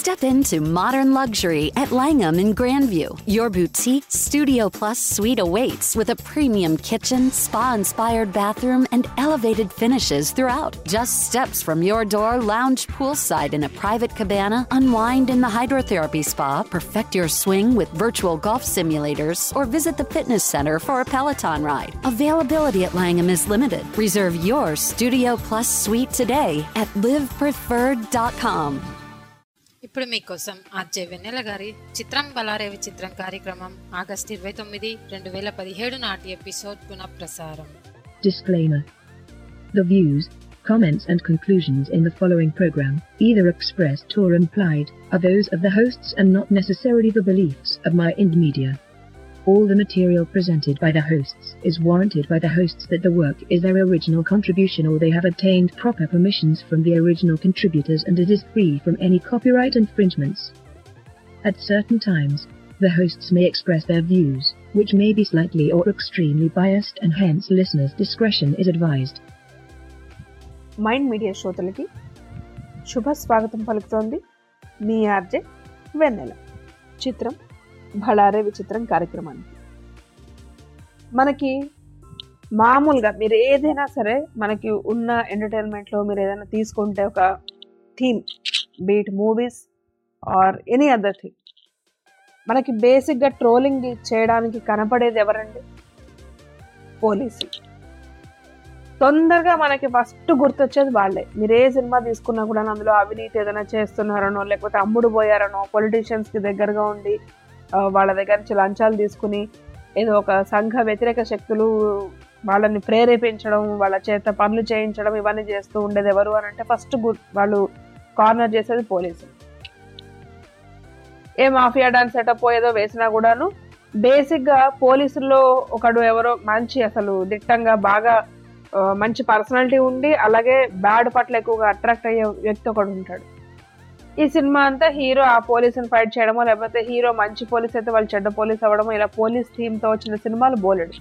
Step into modern luxury at Langham in Grandview. Your boutique Studio Plus suite awaits with a premium kitchen, spa inspired bathroom, and elevated finishes throughout. Just steps from your door, lounge poolside in a private cabana, unwind in the hydrotherapy spa, perfect your swing with virtual golf simulators, or visit the fitness center for a Peloton ride. Availability at Langham is limited. Reserve your Studio Plus suite today at livepreferred.com. ఇప్పుడు మీకోసం RJ వెన్నెల గారి చిత్రం బలారేవి చిత్రం కార్యక్రమం August ఇరవై తొమ్మిది రెండు వేల పదిహేడు నాటి ఎపిసోడ్ పునఃప్రసారం Disclaimer. The views, comments, and conclusions in the following program, either expressed or implied, are those of the hosts and not necessarily the beliefs of my Ind Media. All the material presented by the hosts is warranted by the hosts that the work is their original contribution or they have obtained proper permissions from the original contributors and it is free from any copyright infringements. At certain times, the hosts may express their views, which may be slightly or extremely biased and hence listeners' discretion is advised. Mind Media శ్రోతలకి శుభ స్వాగతం పలుకుతోంది మీ RJ వెన్నెల చిత్రం భళారే విచిత్రం కార్యక్రమానికి మనకి మామూలుగా మీరు ఏదైనా సరే మనకి ఉన్న ఎంటర్టైన్మెంట్లో మీరు ఏదైనా తీసుకుంటే ఒక theme beat movies or any other thing మనకి బేసిక్గా ట్రోలింగ్ చేయడానికి కనపడేది ఎవరండి పోలీసులు తొందరగా మనకి ఫస్ట్ గుర్తొచ్చేది వాళ్ళే మీరు ఏ సినిమా తీసుకున్నా కూడా అందులో అవినీతి ఏదైనా చేస్తున్నారనో లేకపోతే అమ్ముడు పోయారనో పొలిటీషియన్స్ కి దగ్గరగా ఉండి ఆ, వాళ్ళ దగ్గర నుంచి లంచాలు తీసుకుని ఏదో ఒక సంఘ వ్యతిరేక శక్తులు వాళ్ళని ప్రేరేపించడం వాళ్ళ చేత పనులు చేయించడం ఇవన్నీ చేస్తూ ఉండేది ఎవరు అని అంటే ఫస్ట్ వాళ్ళు కార్నర్ చేసేది పోలీసు ఏ మాఫియా డాన్స్ సెటప్ ఏదో వేసినా కూడాను బేసిక్ గా పోలీసుల్లో ఒకడు ఎవరో మంచి అసలు దిట్టంగా బాగా ఆ, మంచి పర్సనాలిటీ ఉండి అలాగే బ్యాడ్ పట్ల ఎక్కువగా అట్రాక్ట్ అయ్యే వ్యక్తి ఒకడు ఉంటాడు ఈ సినిమా అంతా హీరో ఆ పోలీసుని ఫైట్ చేయడమో లేకపోతే హీరో మంచి పోలీస్ అయితే వాళ్ళు చెడ్డ పోలీస్ అవ్వడమో ఇలా పోలీస్ థీమ్ తో వచ్చిన సినిమాలు బోలెడు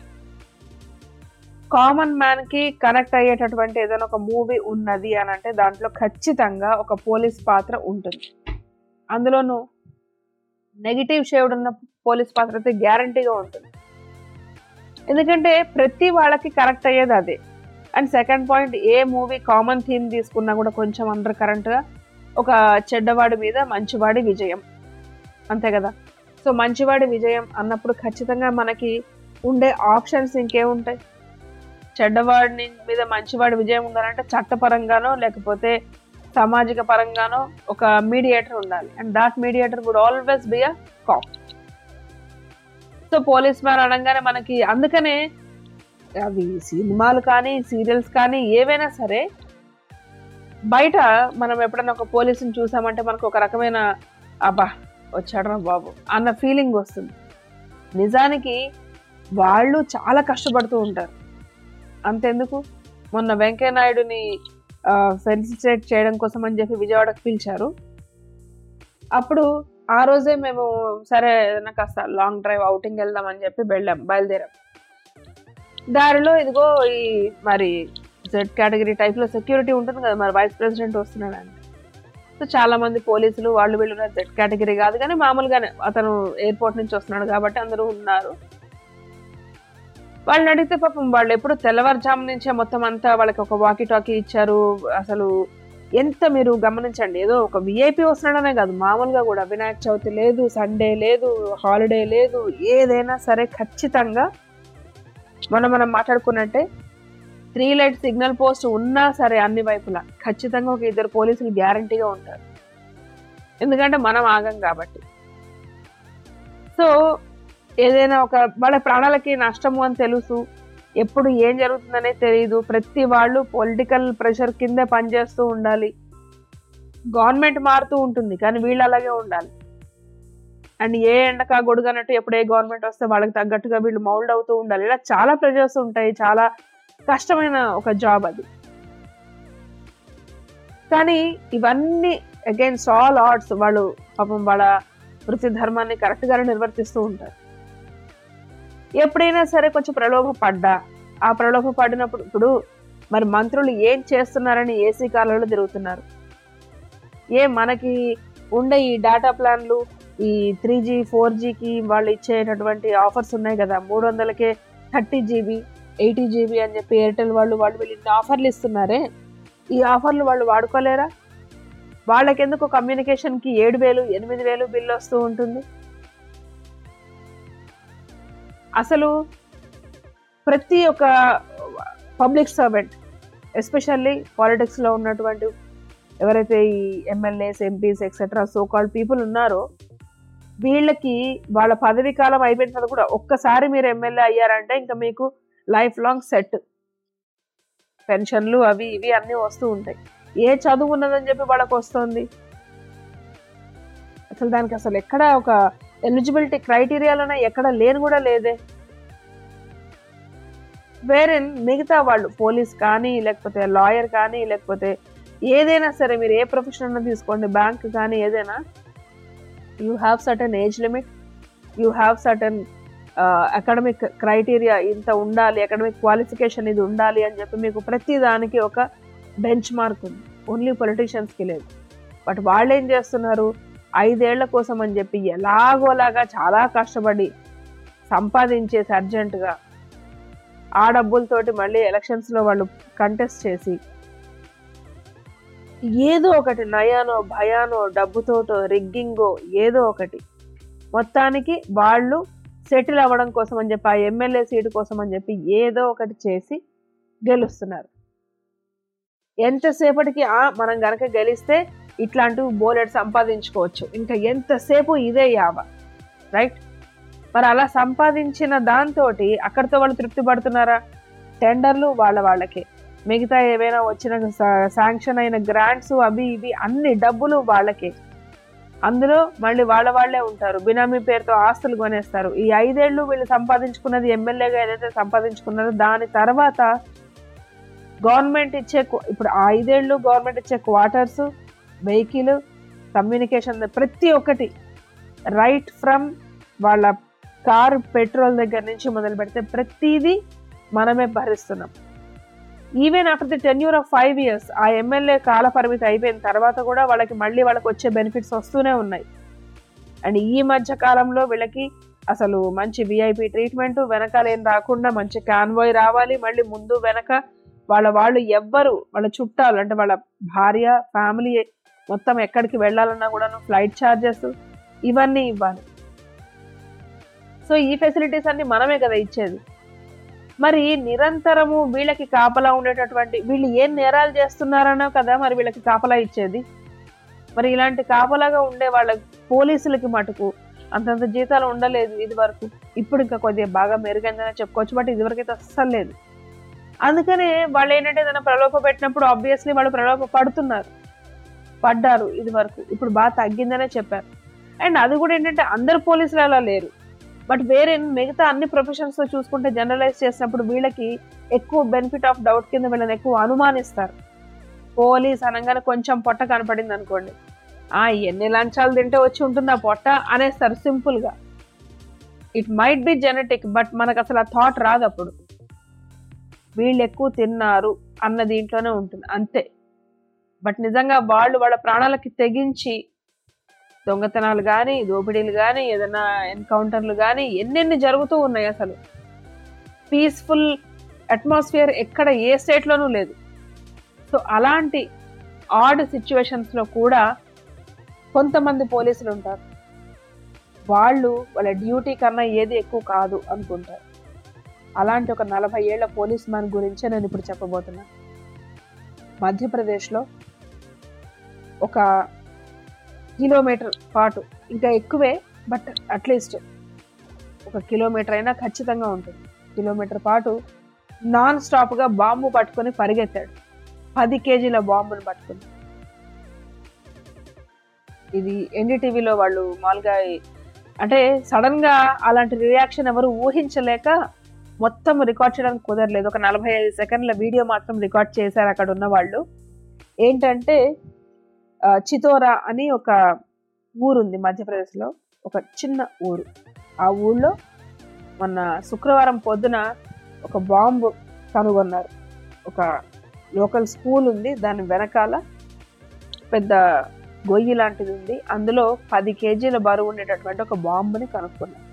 కామన్ మ్యాన్ కి కనెక్ట్ అయ్యేటటువంటి ఏదైనా ఒక మూవీ ఉన్నది అని అంటే దాంట్లో ఖచ్చితంగా ఒక పోలీస్ పాత్ర ఉంటుంది అందులోనూ నెగిటివ్ షేడ్ ఉన్న పోలీస్ పాత్ర అయితే గ్యారంటీగా ఉంటుంది ఎందుకంటే ప్రతి వాళ్ళకి కరెక్ట్ అయ్యేది అదే అండ్ సెకండ్ పాయింట్ ఏ మూవీ కామన్ థీమ్ తీసుకున్నా కూడా కొంచెం అండర్ కరెంట్గా ఒక చెడ్డవాడి మీద మంచివాడి విజయం అంతే కదా సో మంచివాడి విజయం అన్నప్పుడు ఖచ్చితంగా మనకి ఉండే ఆప్షన్స్ ఇంకేముంటాయి చెడ్డవాడి మీద మంచివాడి విజయం ఉండాలంటే చట్టపరంగానో లేకపోతే సామాజిక పరంగానో ఒక మీడియేటర్ ఉండాలి and that mediator would always be a cop so police man అనగానే మనకి అందుకనే అవి సినిమాలు కానీ సీరియల్స్ కానీ ఏవైనా సరే బయట మనం ఎప్పుడైనా ఒక పోలీసుని చూసామంటే మనకు ఒక రకమైన అబ్బా వచ్చాడరా బాబు అన్న ఫీలింగ్ వస్తుంది నిజానికి వాళ్ళు చాలా కష్టపడుతూ ఉంటారు అంతెందుకు మొన్న వెంకయ్య నాయుడుని ఫెలిసిటేట్ చేయడం కోసం అని చెప్పి విజయవాడకు పిలిచారు అప్పుడు ఆ రోజే మేము సరే ఏదైనా కాస్త లాంగ్ డ్రైవ్ అవుటింగ్ వెళ్దామని చెప్పి వెళ్ళాం బయలుదేరాం దారిలో ఇదిగో ఈ మరి జెడ్ కేటగిరీ టైప్లో సెక్యూరిటీ ఉంటుంది కదా మరి వైస్ ప్రెసిడెంట్ వస్తున్నాడు అంటే సో చాలా మంది పోలీసులు వాళ్ళు వీళ్ళు జెడ్ కేటగిరీ కాదు కానీ మామూలుగానే అతను ఎయిర్పోర్ట్ నుంచి వస్తున్నాడు కాబట్టి అందరూ ఉన్నారు వాళ్ళని అడిగితే పాపం వాళ్ళు ఎప్పుడు తెల్లవారుజాము నుంచే మొత్తం అంతా వాళ్ళకి ఒక వాకీ టాకీ ఇచ్చారు అసలు ఎంత మీరు గమనించండి ఏదో ఒక విఐపి వస్తున్నాడనే కాదు మామూలుగా కూడా వినాయక చవితి లేదు సండే లేదు హాలిడే లేదు ఏదైనా సరే ఖచ్చితంగా మనం మనం మాట్లాడుకున్నట్టే త్రీ లైట్ సిగ్నల్ పోస్ట్ ఉన్నా సరే అన్ని వైపులా ఖచ్చితంగా ఒక ఇద్దరు పోలీసులు గ్యారంటీగా ఉంటారు ఎందుకంటే మనం ఆగం కాబట్టి సో ఏదైనా ఒక వాళ్ళ ప్రాణాలకి నష్టము అని తెలుసు ఎప్పుడు ఏం జరుగుతుందనే తెలియదు ప్రతి వాళ్ళు పొలిటికల్ ప్రెషర్ కిందే పనిచేస్తూ ఉండాలి గవర్నమెంట్ మారుతూ ఉంటుంది కానీ వీళ్ళు అలాగే ఉండాలి అండ్ ఏ ఎండకా గొడుగనట్టు ఎప్పుడు ఏ గవర్నమెంట్ వస్తే వాళ్ళకి తగ్గట్టుగా వీళ్ళు మౌల్డ్ అవుతూ ఉండాలి ఇలా చాలా ప్రెజర్స్ ఉంటాయి చాలా కష్టమైన ఒక జాబ్ అది కానీ ఇవన్నీ అగైన్స్ ఆల్ ఆర్ట్స్ వాళ్ళు పాపం వాళ్ళ వృత్తి ధర్మాన్ని కరెక్ట్గానే నిర్వర్తిస్తూ ఉంటారు ఎప్పుడైనా సరే కొంచెం ప్రలోభ పడ్డా ఆ ప్రలోభ పడినప్పుడు ఇప్పుడు మరి మంత్రులు ఏం చేస్తున్నారని ఏసీ కాలంలో తిరుగుతున్నారు ఏ మనకి ఉండే ఈ డేటా ప్లాన్లు ఈ త్రీ జీ ఫోర్ జీకి వాళ్ళు ఇచ్చేటటువంటి ఆఫర్స్ ఉన్నాయి కదా మూడు వందలకే థర్టీ జీబీ ఎయిటీ జీబీ అని చెప్పి ఎయిర్టెల్ వాళ్ళు వాళ్ళు వీళ్ళు ఇన్ని ఆఫర్లు ఇస్తున్నారే ఈ ఆఫర్లు వాళ్ళు వాడుకోలేరా వాళ్ళకెందుకు కమ్యూనికేషన్కి ఏడు వేలు ఎనిమిది వేలు బిల్లు వస్తూ ఉంటుంది అసలు ప్రతి ఒక్క పబ్లిక్ సర్వెంట్ ఎస్పెషల్లీ పాలిటిక్స్లో ఉన్నటువంటి ఎవరైతే ఈ MLAs MPs etcetera so called people ఉన్నారో వీళ్ళకి వాళ్ళ పదవి కాలం అయిపోయిన తర్వాత కూడా ఒక్కసారి మీరు ఎమ్మెల్యే అయ్యారంటే ఇంకా మీకు లైఫ్ లాంగ్ సెట్ పెన్షన్లు అవి ఇవి అన్నీ వస్తూ ఉంటాయి ఏ చదువు ఉన్నదని చెప్పి వాళ్ళకి వస్తుంది అసలు దానికి అసలు ఎక్కడ ఒక ఎలిజిబిలిటీ క్రైటీరియాలోనే ఎక్కడ లేని కూడా లేదే వేరే మిగతా వాళ్ళు పోలీస్ కానీ లేకపోతే లాయర్ కానీ లేకపోతే ఏదైనా సరే మీరు ఏ ప్రొఫెషన్ అన్నా తీసుకోండి బ్యాంక్ కానీ ఏదైనా you have certain age limit you have certain academic criteria ఇంత ఉండాలి అకాడమిక్ క్వాలిఫికేషన్ ఇది ఉండాలి అని చెప్పి మీకు ప్రతి దానికి ఒక బెంచ్ మార్క్ ఉంది ఓన్లీ పొలిటీషియన్స్కి లేదు బట్ వాళ్ళు ఏం చేస్తున్నారు ఐదేళ్ల కోసం అని చెప్పి ఎలాగోలాగా చాలా కష్టపడి సంపాదించేసి అర్జెంటుగా ఆ డబ్బులతోటి మళ్ళీ ఎలక్షన్స్లో వాళ్ళు కంటెస్ట్ చేసి ఏదో ఒకటి నయానో భయానో డబ్బుతోటో రిగ్గింగో ఏదో ఒకటి మొత్తానికి వాళ్ళు సెటిల్ అవ్వడం కోసం అని చెప్పి ఆ ఎమ్మెల్యే సీటు కోసం అని చెప్పి ఏదో ఒకటి చేసి గెలుస్తున్నారు ఎంతసేపటికి ఆ మనం గనక గెలిస్తే ఇట్లాంటివి బోలెడ్ సంపాదించుకోవచ్చు ఇంకా ఎంతసేపు ఇదే యావ రైట్ మరి అలా సంపాదించిన దాంతో అక్కడితో వాళ్ళు తృప్తి పడుతున్నారా టెండర్లు వాళ్ళ వాళ్ళకే మిగతా ఏవైనా వచ్చిన శాంక్షన్ అయిన గ్రాంట్స్ అవి ఇవి అన్ని డబ్బులు వాళ్ళకే అందులో మళ్ళీ వాళ్ళ వాళ్ళే ఉంటారు బినామీ పేరుతో ఆస్తులు కొనేస్తారు ఈ ఐదేళ్లు వీళ్ళు సంపాదించుకున్నది ఎమ్మెల్యేగా ఏదైతే సంపాదించుకున్నారో దాని తర్వాత గవర్నమెంట్ ఇచ్చే క్వ- ఇప్పుడు ఆ ఐదేళ్లు గవర్నమెంట్ ఇచ్చే క్వార్టర్స్ వెహికల్ కమ్యూనికేషన్ ప్రతి ఒక్కటి రైట్ ఫ్రమ్ వాళ్ళ కారు పెట్రోల్ దగ్గర నుంచి మొదలు పెడితే ప్రతిదీ మనమే భరిస్తున్నాం even after the tenure of five years ఆ ఎమ్మెల్యే కాల పరిమితి అయిపోయిన తర్వాత కూడా వాళ్ళకి మళ్ళీ వాళ్ళకి వచ్చే బెనిఫిట్స్ వస్తూనే ఉన్నాయి అండ్ ఈ మధ్య కాలంలో వీళ్ళకి అసలు మంచి విఐపి ట్రీట్మెంట్ వెనకాల ఏం రాకుండా మంచి కాన్వాయ్ రావాలి మళ్ళీ ముందు వెనక వాళ్ళ వాళ్ళు ఎవ్వరు వాళ్ళ చుట్టాలు అంటే వాళ్ళ భార్య ఫ్యామిలీ మొత్తం ఎక్కడికి వెళ్ళాలన్నా కూడాను ఫ్లైట్ ఛార్జెస్ ఇవన్నీ ఇవ్వాలి సో ఈ ఫెసిలిటీస్ అన్ని మనమే కదా ఇచ్చేది మరి నిరంతరము వీళ్ళకి కాపలా ఉండేటటువంటి వీళ్ళు ఏం నేరాలు చేస్తున్నారనో కదా మరి వీళ్ళకి కాపలా ఇచ్చేది మరి ఇలాంటి కాపలాగా ఉండే వాళ్ళ పోలీసులకి మటుకు అంతంత జీతాలు ఉండలేదు ఇది వరకు ఇప్పుడు ఇంకా కొద్దిగా బాగా మెరుగైందని చెప్పుకోవచ్చు బట్ ఇదివరకు అయితే అస్సలు లేదు అందుకనే వాళ్ళు ఏంటంటే ఏదైనా ప్రలోభ పెట్టినప్పుడు ఆబ్వియస్లీ వాళ్ళు ప్రలోభ పడుతున్నారు పడ్డారు ఇది వరకు ఇప్పుడు బాగా తగ్గిందనే చెప్పారు అండ్ అది కూడా ఏంటంటే అందరు పోలీసులు అలా లేరు బట్ వేరే మిగతా అన్ని ప్రొఫెషన్స్ లో చూసుకుంటే జనరలైజ్ చేసినప్పుడు వీళ్ళకి ఎక్కువ బెనిఫిట్ ఆఫ్ డౌట్ కింద వీళ్ళని ఎక్కువ అనుమానిస్తారు పోలీస్ అనగానే కొంచెం పొట్ట కనపడింది అనుకోండి ఆ ఎన్ని లంచాలు తింటే వచ్చి ఉంటుంది ఆ పొట్ట అనేస్తారు సింపుల్ గా it might be genetic but మనకు అసలు ఆ థాట్ రాదు అప్పుడు వీళ్ళు ఎక్కువ తిన్నారు అన్న దీంట్లోనే ఉంటుంది అంతే బట్ నిజంగా వాళ్ళు వాళ్ళ ప్రాణాలకి తెగించి దొంగతనాలు కానీ దోపిడీలు కానీ ఏదైనా ఎన్కౌంటర్లు కానీ ఎన్నెన్ని జరుగుతూ ఉన్నాయి అసలు పీస్ఫుల్ అట్మాస్ఫియర్ ఎక్కడ ఏ స్టేట్లోనూ లేదు సో అలాంటి ఆడ్ సిచ్యువేషన్స్లో కూడా కొంతమంది పోలీసులు ఉంటారు వాళ్ళు వాళ్ళ డ్యూటీ కన్నా ఏది ఎక్కువ కాదు అనుకుంటారు అలాంటి ఒక నలభై ఏళ్ల పోలీస్ మ్యాన్ గురించే నేను ఇప్పుడు చెప్పబోతున్నాను మధ్యప్రదేశ్లో ఒక కిలోమీటర్ పాటు ఇంకా ఎక్కువే బట్ అట్లీస్ట్ ఒక కిలోమీటర్ అయినా ఖచ్చితంగా ఉంటుంది కిలోమీటర్ పాటు నాన్ స్టాప్గా బాంబు పట్టుకొని పరిగెత్తాడు పది కేజీల బాంబును పట్టుకుని ఇది ఎన్డీటీవీలో వాళ్ళు మామూలుగా ఈ- అంటే సడన్ గా అలాంటి రియాక్షన్ ఎవరు ఊహించలేక మొత్తం రికార్డ్ చేయడానికి కుదరలేదు ఒక నలభై ఐదు సెకండ్ల వీడియో మాత్రం రికార్డ్ చేశారు అక్కడ ఉన్న వాళ్ళు ఏంటంటే ఆ, చితోరా అని ఒక ఊరుంది మధ్యప్రదేశ్లో ఒక చిన్న ఊరు ఆ ఊళ్ళో మొన్న శుక్రవారం పొద్దున ఒక బాంబు కనుగొన్నారు ఒక లోకల్ స్కూల్ ఉంది దాని వెనకాల పెద్ద గొయ్యి లాంటిది ఉంది అందులో పది కేజీల బరువు ఉండేటటువంటి ఒక బాంబుని కనుక్కున్నారు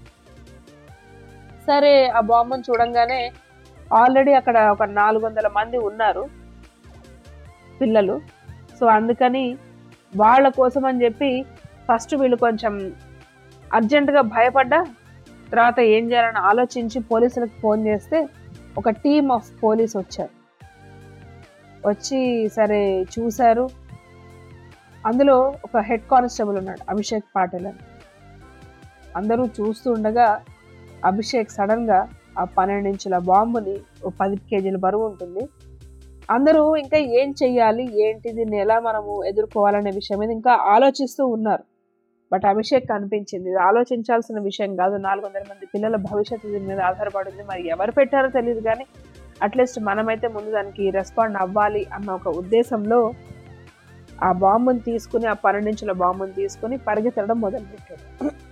సరే ఆ బాంబుని చూడంగానే ఆల్రెడీ అక్కడ ఒక నాలుగు వందల మంది ఉన్నారు పిల్లలు సో అందుకని వాళ్ళ కోసం అని చెప్పి ఫస్ట్ వీళ్ళు కొంచెం అర్జెంటుగా భయపడ్డా తర్వాత ఏం చేయాలని ఆలోచించి పోలీసులకు ఫోన్ చేస్తే ఒక టీమ్ ఆఫ్ పోలీస్ వచ్చారు వచ్చి సరే చూశారు అందులో ఒక హెడ్ కానిస్టేబుల్ ఉన్నాడు అభిషేక్ పాటిల్ అని అందరూ చూస్తూ ఉండగా అభిషేక్ సడన్గా ఆ పన్నెండు ఇంచుల బాంబుని ఓ పది కేజీల బరువు ఉంటుంది అందరూ ఇంకా ఏం చెయ్యాలి ఏంటి దీన్ని ఎలా మనము ఎదుర్కోవాలనే విషయం మీద ఇంకా ఆలోచిస్తూ ఉన్నారు బట్ అభిషేక్ కనిపించింది ఇది ఆలోచించాల్సిన విషయం కాదు నాలుగు వందల మంది పిల్లల భవిష్యత్తు దీని మీద ఆధారపడింది మరి ఎవరు పెట్టారో తెలియదు కానీ అట్లీస్ట్ మనమైతే ముందు దానికి రెస్పాండ్ అవ్వాలి అన్న ఒక ఉద్దేశంలో ఆ బాంబుని తీసుకుని ఆ పన్నెండించుల బాంబుని తీసుకుని పరిగెత్తడం మొదలుపెట్టాడు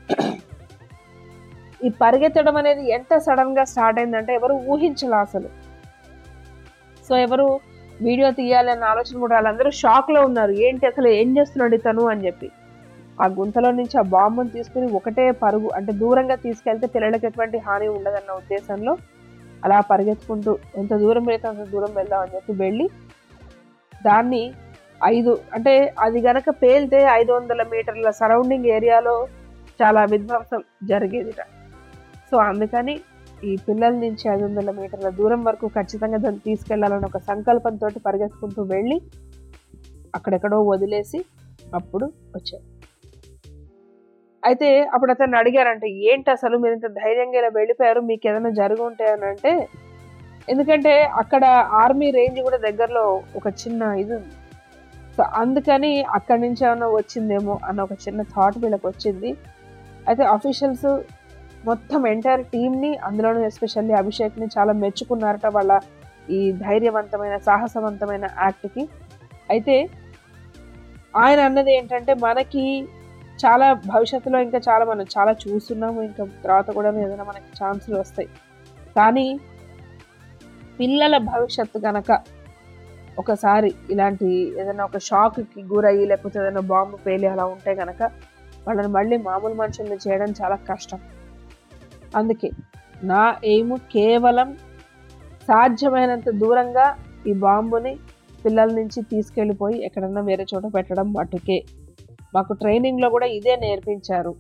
ఈ పరిగెత్తడం అనేది ఎంత సడన్ గా స్టార్ట్ అయిందంటే ఎవరు ఊహించలే అసలు సో ఎవరు వీడియో తీయాలి అన్న ఆలోచన కూడా వాళ్ళందరూ షాక్ లో ఉన్నారు ఏంటి అసలు ఏం చేస్తున్నాడు ఇతను అని చెప్పి ఆ గుంతలో నుంచి ఆ బాంబుని తీసుకుని ఒకటే పరుగు అంటే దూరంగా తీసుకెళ్తే పిల్లలకి ఎటువంటి హాని ఉండదన్న ఉద్దేశంలో అలా పరిగెత్తుకుంటూ ఎంత దూరం వెళ్తే అంత దూరం వెళ్దాం అని చెప్పి వెళ్ళి దాన్ని ఐదు అంటే అది గనక పేలితే ఐదు వందల మీటర్ల సరౌండింగ్ ఏరియాలో చాలా విధ్వంసం జరిగేదిట సో అందుకని ఈ పిల్లల నుంచి ఐదు వందల మీటర్ల దూరం వరకు ఖచ్చితంగా దాన్ని తీసుకెళ్లాలని ఒక సంకల్పంతో పరిగెత్తుకుంటూ వెళ్ళి అక్కడెక్కడో వదిలేసి అప్పుడు వచ్చాడు అయితే అప్పుడు అతన్ని అడిగారంటే ఏంటి అసలు మీరు ఇంత ధైర్యంగా ఇలా వెళ్ళిపోయారు మీకు ఏదైనా జరిగి ఉంటే అని అంటే ఎందుకంటే అక్కడ ఆర్మీ రేంజ్ కూడా దగ్గరలో ఒక చిన్న ఇది ఉంది సో అందుకని అక్కడి నుంచి ఏమైనా వచ్చిందేమో అన్న ఒక చిన్న థాట్ వీళ్ళకి వచ్చింది అయితే అఫీషియల్స్ మొత్తం ఎంటైర్ టీంని అందులోనూ ఎస్పెషల్లీ అభిషేక్ని చాలా మెచ్చుకున్నారట వాళ్ళ ఈ ధైర్యవంతమైన సాహసవంతమైన యాక్ట్కి అయితే ఆయన అన్నది ఏంటంటే మనకి చాలా భవిష్యత్తులో ఇంకా చాలా మనం చాలా చూస్తున్నాము ఇంకా తర్వాత కూడా ఏదైనా మనకి ఛాన్సులు వస్తాయి కానీ పిల్లల భవిష్యత్తు గనక ఒకసారి ఇలాంటి ఏదైనా ఒక షాక్కి గురయ్యి లేకపోతే ఏదైనా బాంబు పేలి అలా ఉంటే గనక వాళ్ళని మళ్ళీ మామూలు మనుషుల్ని చేయడం చాలా కష్టం అందుకే నా ఎయిమ్ కేవలం సాధ్యమైనంత దూరంగా ఈ బాంబుని పిల్లల నుంచి తీసుకెళ్ళిపోయి ఎక్కడన్నా వేరే చోట పెట్టడం మటుకే మాకు ట్రైనింగ్లో కూడా ఇదే నేర్పించారు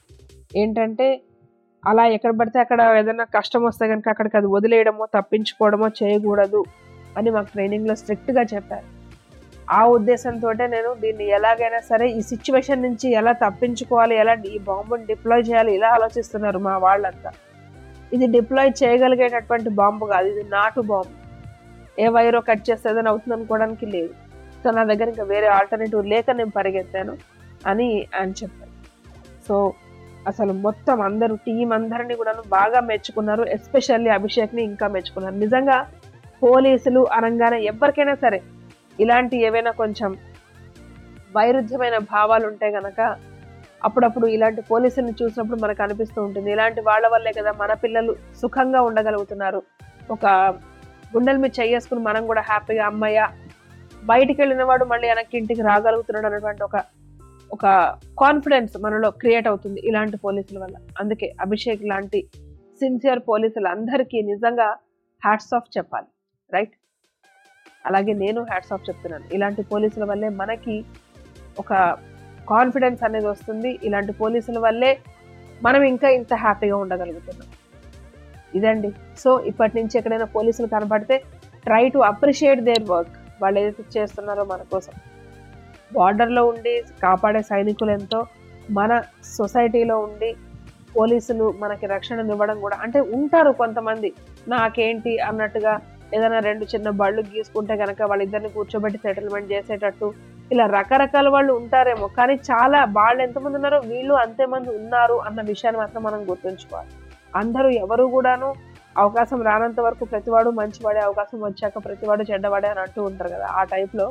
ఏంటంటే అలా ఎక్కడ పడితే అక్కడ ఏదైనా కష్టం వస్తే కనుక అక్కడికి అది వదిలేయడమో తప్పించుకోవడమో చేయకూడదు అని మాకు ట్రైనింగ్లో స్ట్రిక్ట్గా చెప్పారు ఆ ఉద్దేశంతో నేను దీన్ని ఎలాగైనా సరే ఈ సిచ్యువేషన్ నుంచి ఎలా తప్పించుకోవాలి ఎలా ఈ బాంబుని డిప్లాయ్ చేయాలి ఇలా ఆలోచిస్తున్నారు మా వాళ్ళంతా ఇది డిప్లాయ్ చేయగలిగేటటువంటి బాంబు కాదు ఇది నాటు బాంబు ఏ వైరో కట్ చేస్తే ఏదైనా అవుతుంది అనుకోవడానికి లేదు సో నా దగ్గర ఇంకా వేరే ఆల్టర్నేటివ్ లేక నేను పరిగెత్తాను అని ఆయన చెప్పారు సో అసలు మొత్తం అందరూ టీం అందరినీ కూడా బాగా మెచ్చుకున్నారు ఎస్పెషల్లీ అభిషేక్ని ఇంకా మెచ్చుకున్నారు నిజంగా పోలీసులు అనగానే ఎవరికైనా సరే ఇలాంటి ఏవైనా కొంచెం వైరుధ్యమైన భావాలు ఉంటే గనక అప్పుడప్పుడు ఇలాంటి పోలీసుల్ని చూసినప్పుడు మనకు అనిపిస్తూ ఉంటుంది ఇలాంటి వాళ్ళ వల్లే కదా మన పిల్లలు సుఖంగా ఉండగలుగుతున్నారు ఒక గుండెల మీద చేసుకుని మనం కూడా హ్యాపీగా అమ్మయ్య బయటికి వెళ్ళిన వాడు మళ్ళీ వెనక్కి ఇంటికి రాగలుగుతున్నాడు అనేటువంటి ఒక ఒక కాన్ఫిడెన్స్ మనలో క్రియేట్ అవుతుంది ఇలాంటి పోలీసుల వల్ల అందుకే అభిషేక్ లాంటి సిన్సియర్ పోలీసులు అందరికీ నిజంగా హ్యాట్స్ ఆఫ్ చెప్పాలి రైట్ అలాగే నేను హ్యాట్స్ ఆఫ్ చెప్తున్నాను ఇలాంటి పోలీసుల వల్లే మనకి ఒక కాన్ఫిడెన్స్ అనేది వస్తుంది ఇలాంటి పోలీసుల వల్లే మనం ఇంకా ఇంత హ్యాపీగా ఉండగలుగుతున్నాం ఇదండి సో ఇప్పటి నుంచి ఎక్కడైనా పోలీసులు కనబడితే try to appreciate their work వాళ్ళు ఏదైతే చేస్తున్నారో మన కోసం బార్డర్లో ఉండి కాపాడే సైనికులు ఎంతో మన సొసైటీలో ఉండి పోలీసులు మనకి రక్షణ ఇవ్వడం కూడా అంటే ఉంటారు కొంతమంది నాకేంటి అన్నట్టుగా ఏదైనా రెండు చిన్న బళ్ళు గీసుకుంటే కనుక వాళ్ళిద్దరిని కూర్చోబెట్టి సెటిల్మెంట్ చేసేటట్టు ఇలా రకరకాల వాళ్ళు ఉంటారేమో కానీ చాలా వాళ్ళు ఎంతమంది ఉన్నారో వీళ్ళు అంతే మంది ఉన్నారు అన్న విషయాన్ని మాత్రం మనం గుర్తుంచుకోవాలి అందరూ ఎవరు కూడాను అవకాశం రానంత వరకు ప్రతివాడు మంచివాడే అవకాశం వచ్చాక ప్రతివాడు చెడ్డవాడే అని అంటూ ఉంటారు కదా ఆ టైప్లో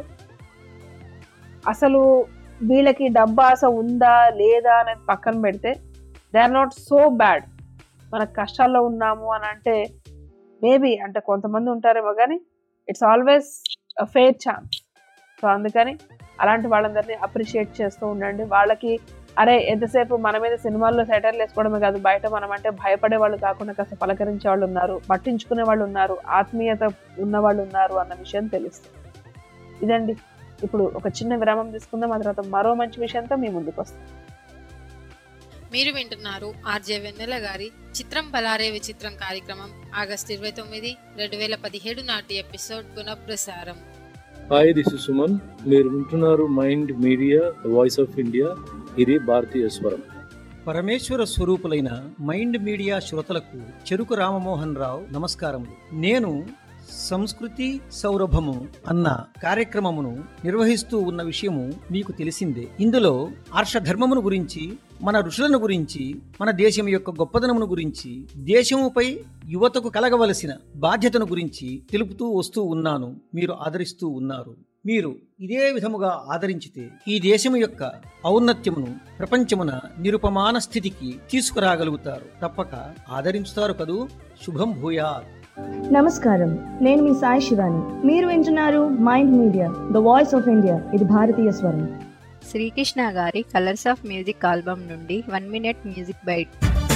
అసలు వీళ్ళకి డబ్బు ఆశ ఉందా లేదా అనేది పక్కన పెడితే they are not so bad మనకు కష్టాల్లో ఉన్నాము అని అంటే మేబీ అంటే కొంతమంది ఉంటారేమో కానీ it's always fair chance so అందుకని అలాంటి వాళ్ళందరినీ అప్రిషియేట్ చేస్తూ ఉండండి వాళ్ళకి అరే ఎంతసేపు మన మీద సినిమాల్లో సెటర్లు వేసుకోవడమే కాదు బయట మనం అంటే భయపడే వాళ్ళు కాకుండా కాస్త పలకరించే వాళ్ళు ఉన్నారు పట్టించుకునే వాళ్ళు ఉన్నారు ఆత్మీయత ఉన్న వాళ్ళు ఉన్నారు అన్న విషయం తెలుస్తుంది ఇదండి ఇప్పుడు ఒక చిన్న విరామం తీసుకుందాం ఆ తర్వాత మరో మంచి విషయంతో మీ ముందుకు వస్తాం మీరు వింటున్నారు ఆర్జే వెన్నెల గారి చిత్రం బలారే విచిత్రం కార్యక్రమం ఆగస్టు ఇరవై తొమ్మిది రెండు వేల పదిహేడు నాటి ఎపిసోడ్ పునఃప్రసారం హాయ్ దిస్ ఇస్ సుమన్ మీరు వింటున్నారు Mind Media voice of India ఇది భారతీయ స్వరం పరమేశ్వర స్వరూపులైన మైండ్ మీడియా శ్రోతలకు చెరుకు రామమోహన్ రావు నమస్కారములు నేను సంస్కృతి సౌరభము అన్న కార్యక్రమమును నిర్వహిస్తూ ఉన్న విషయము మీకు తెలిసిందే ఇందులో ఆర్షధర్మమును గురించి మన ఋషులను గురించి మన దేశం యొక్క గొప్పదనమును గురించి దేశముపై యువతకు కలగవలసిన బాధ్యతను గురించి తెలుపుతూ వస్తూ ఉన్నాను మీరు ఆదరిస్తూ ఉన్నారు మీరు ఇదే విధముగా ఆదరించితే ఈ దేశము యొక్క ఔన్నత్యమును ప్రపంచమున నిరుపమాన స్థితికి తీసుకురాగలుగుతారు తప్పక ఆదరించుతారు కదూ శుభం భూయాత్ నమస్కారం నేను మీ సాయి శివాని మీరు వింటున్నారు Mind Media the voice of India ఇది భారతీయ స్వరం శ్రీకృష్ణ గారి కలర్స్ ఆఫ్ మ్యూజిక్ ఆల్బమ్ నుండి వన్ మినిట్ మ్యూజిక్ బైట్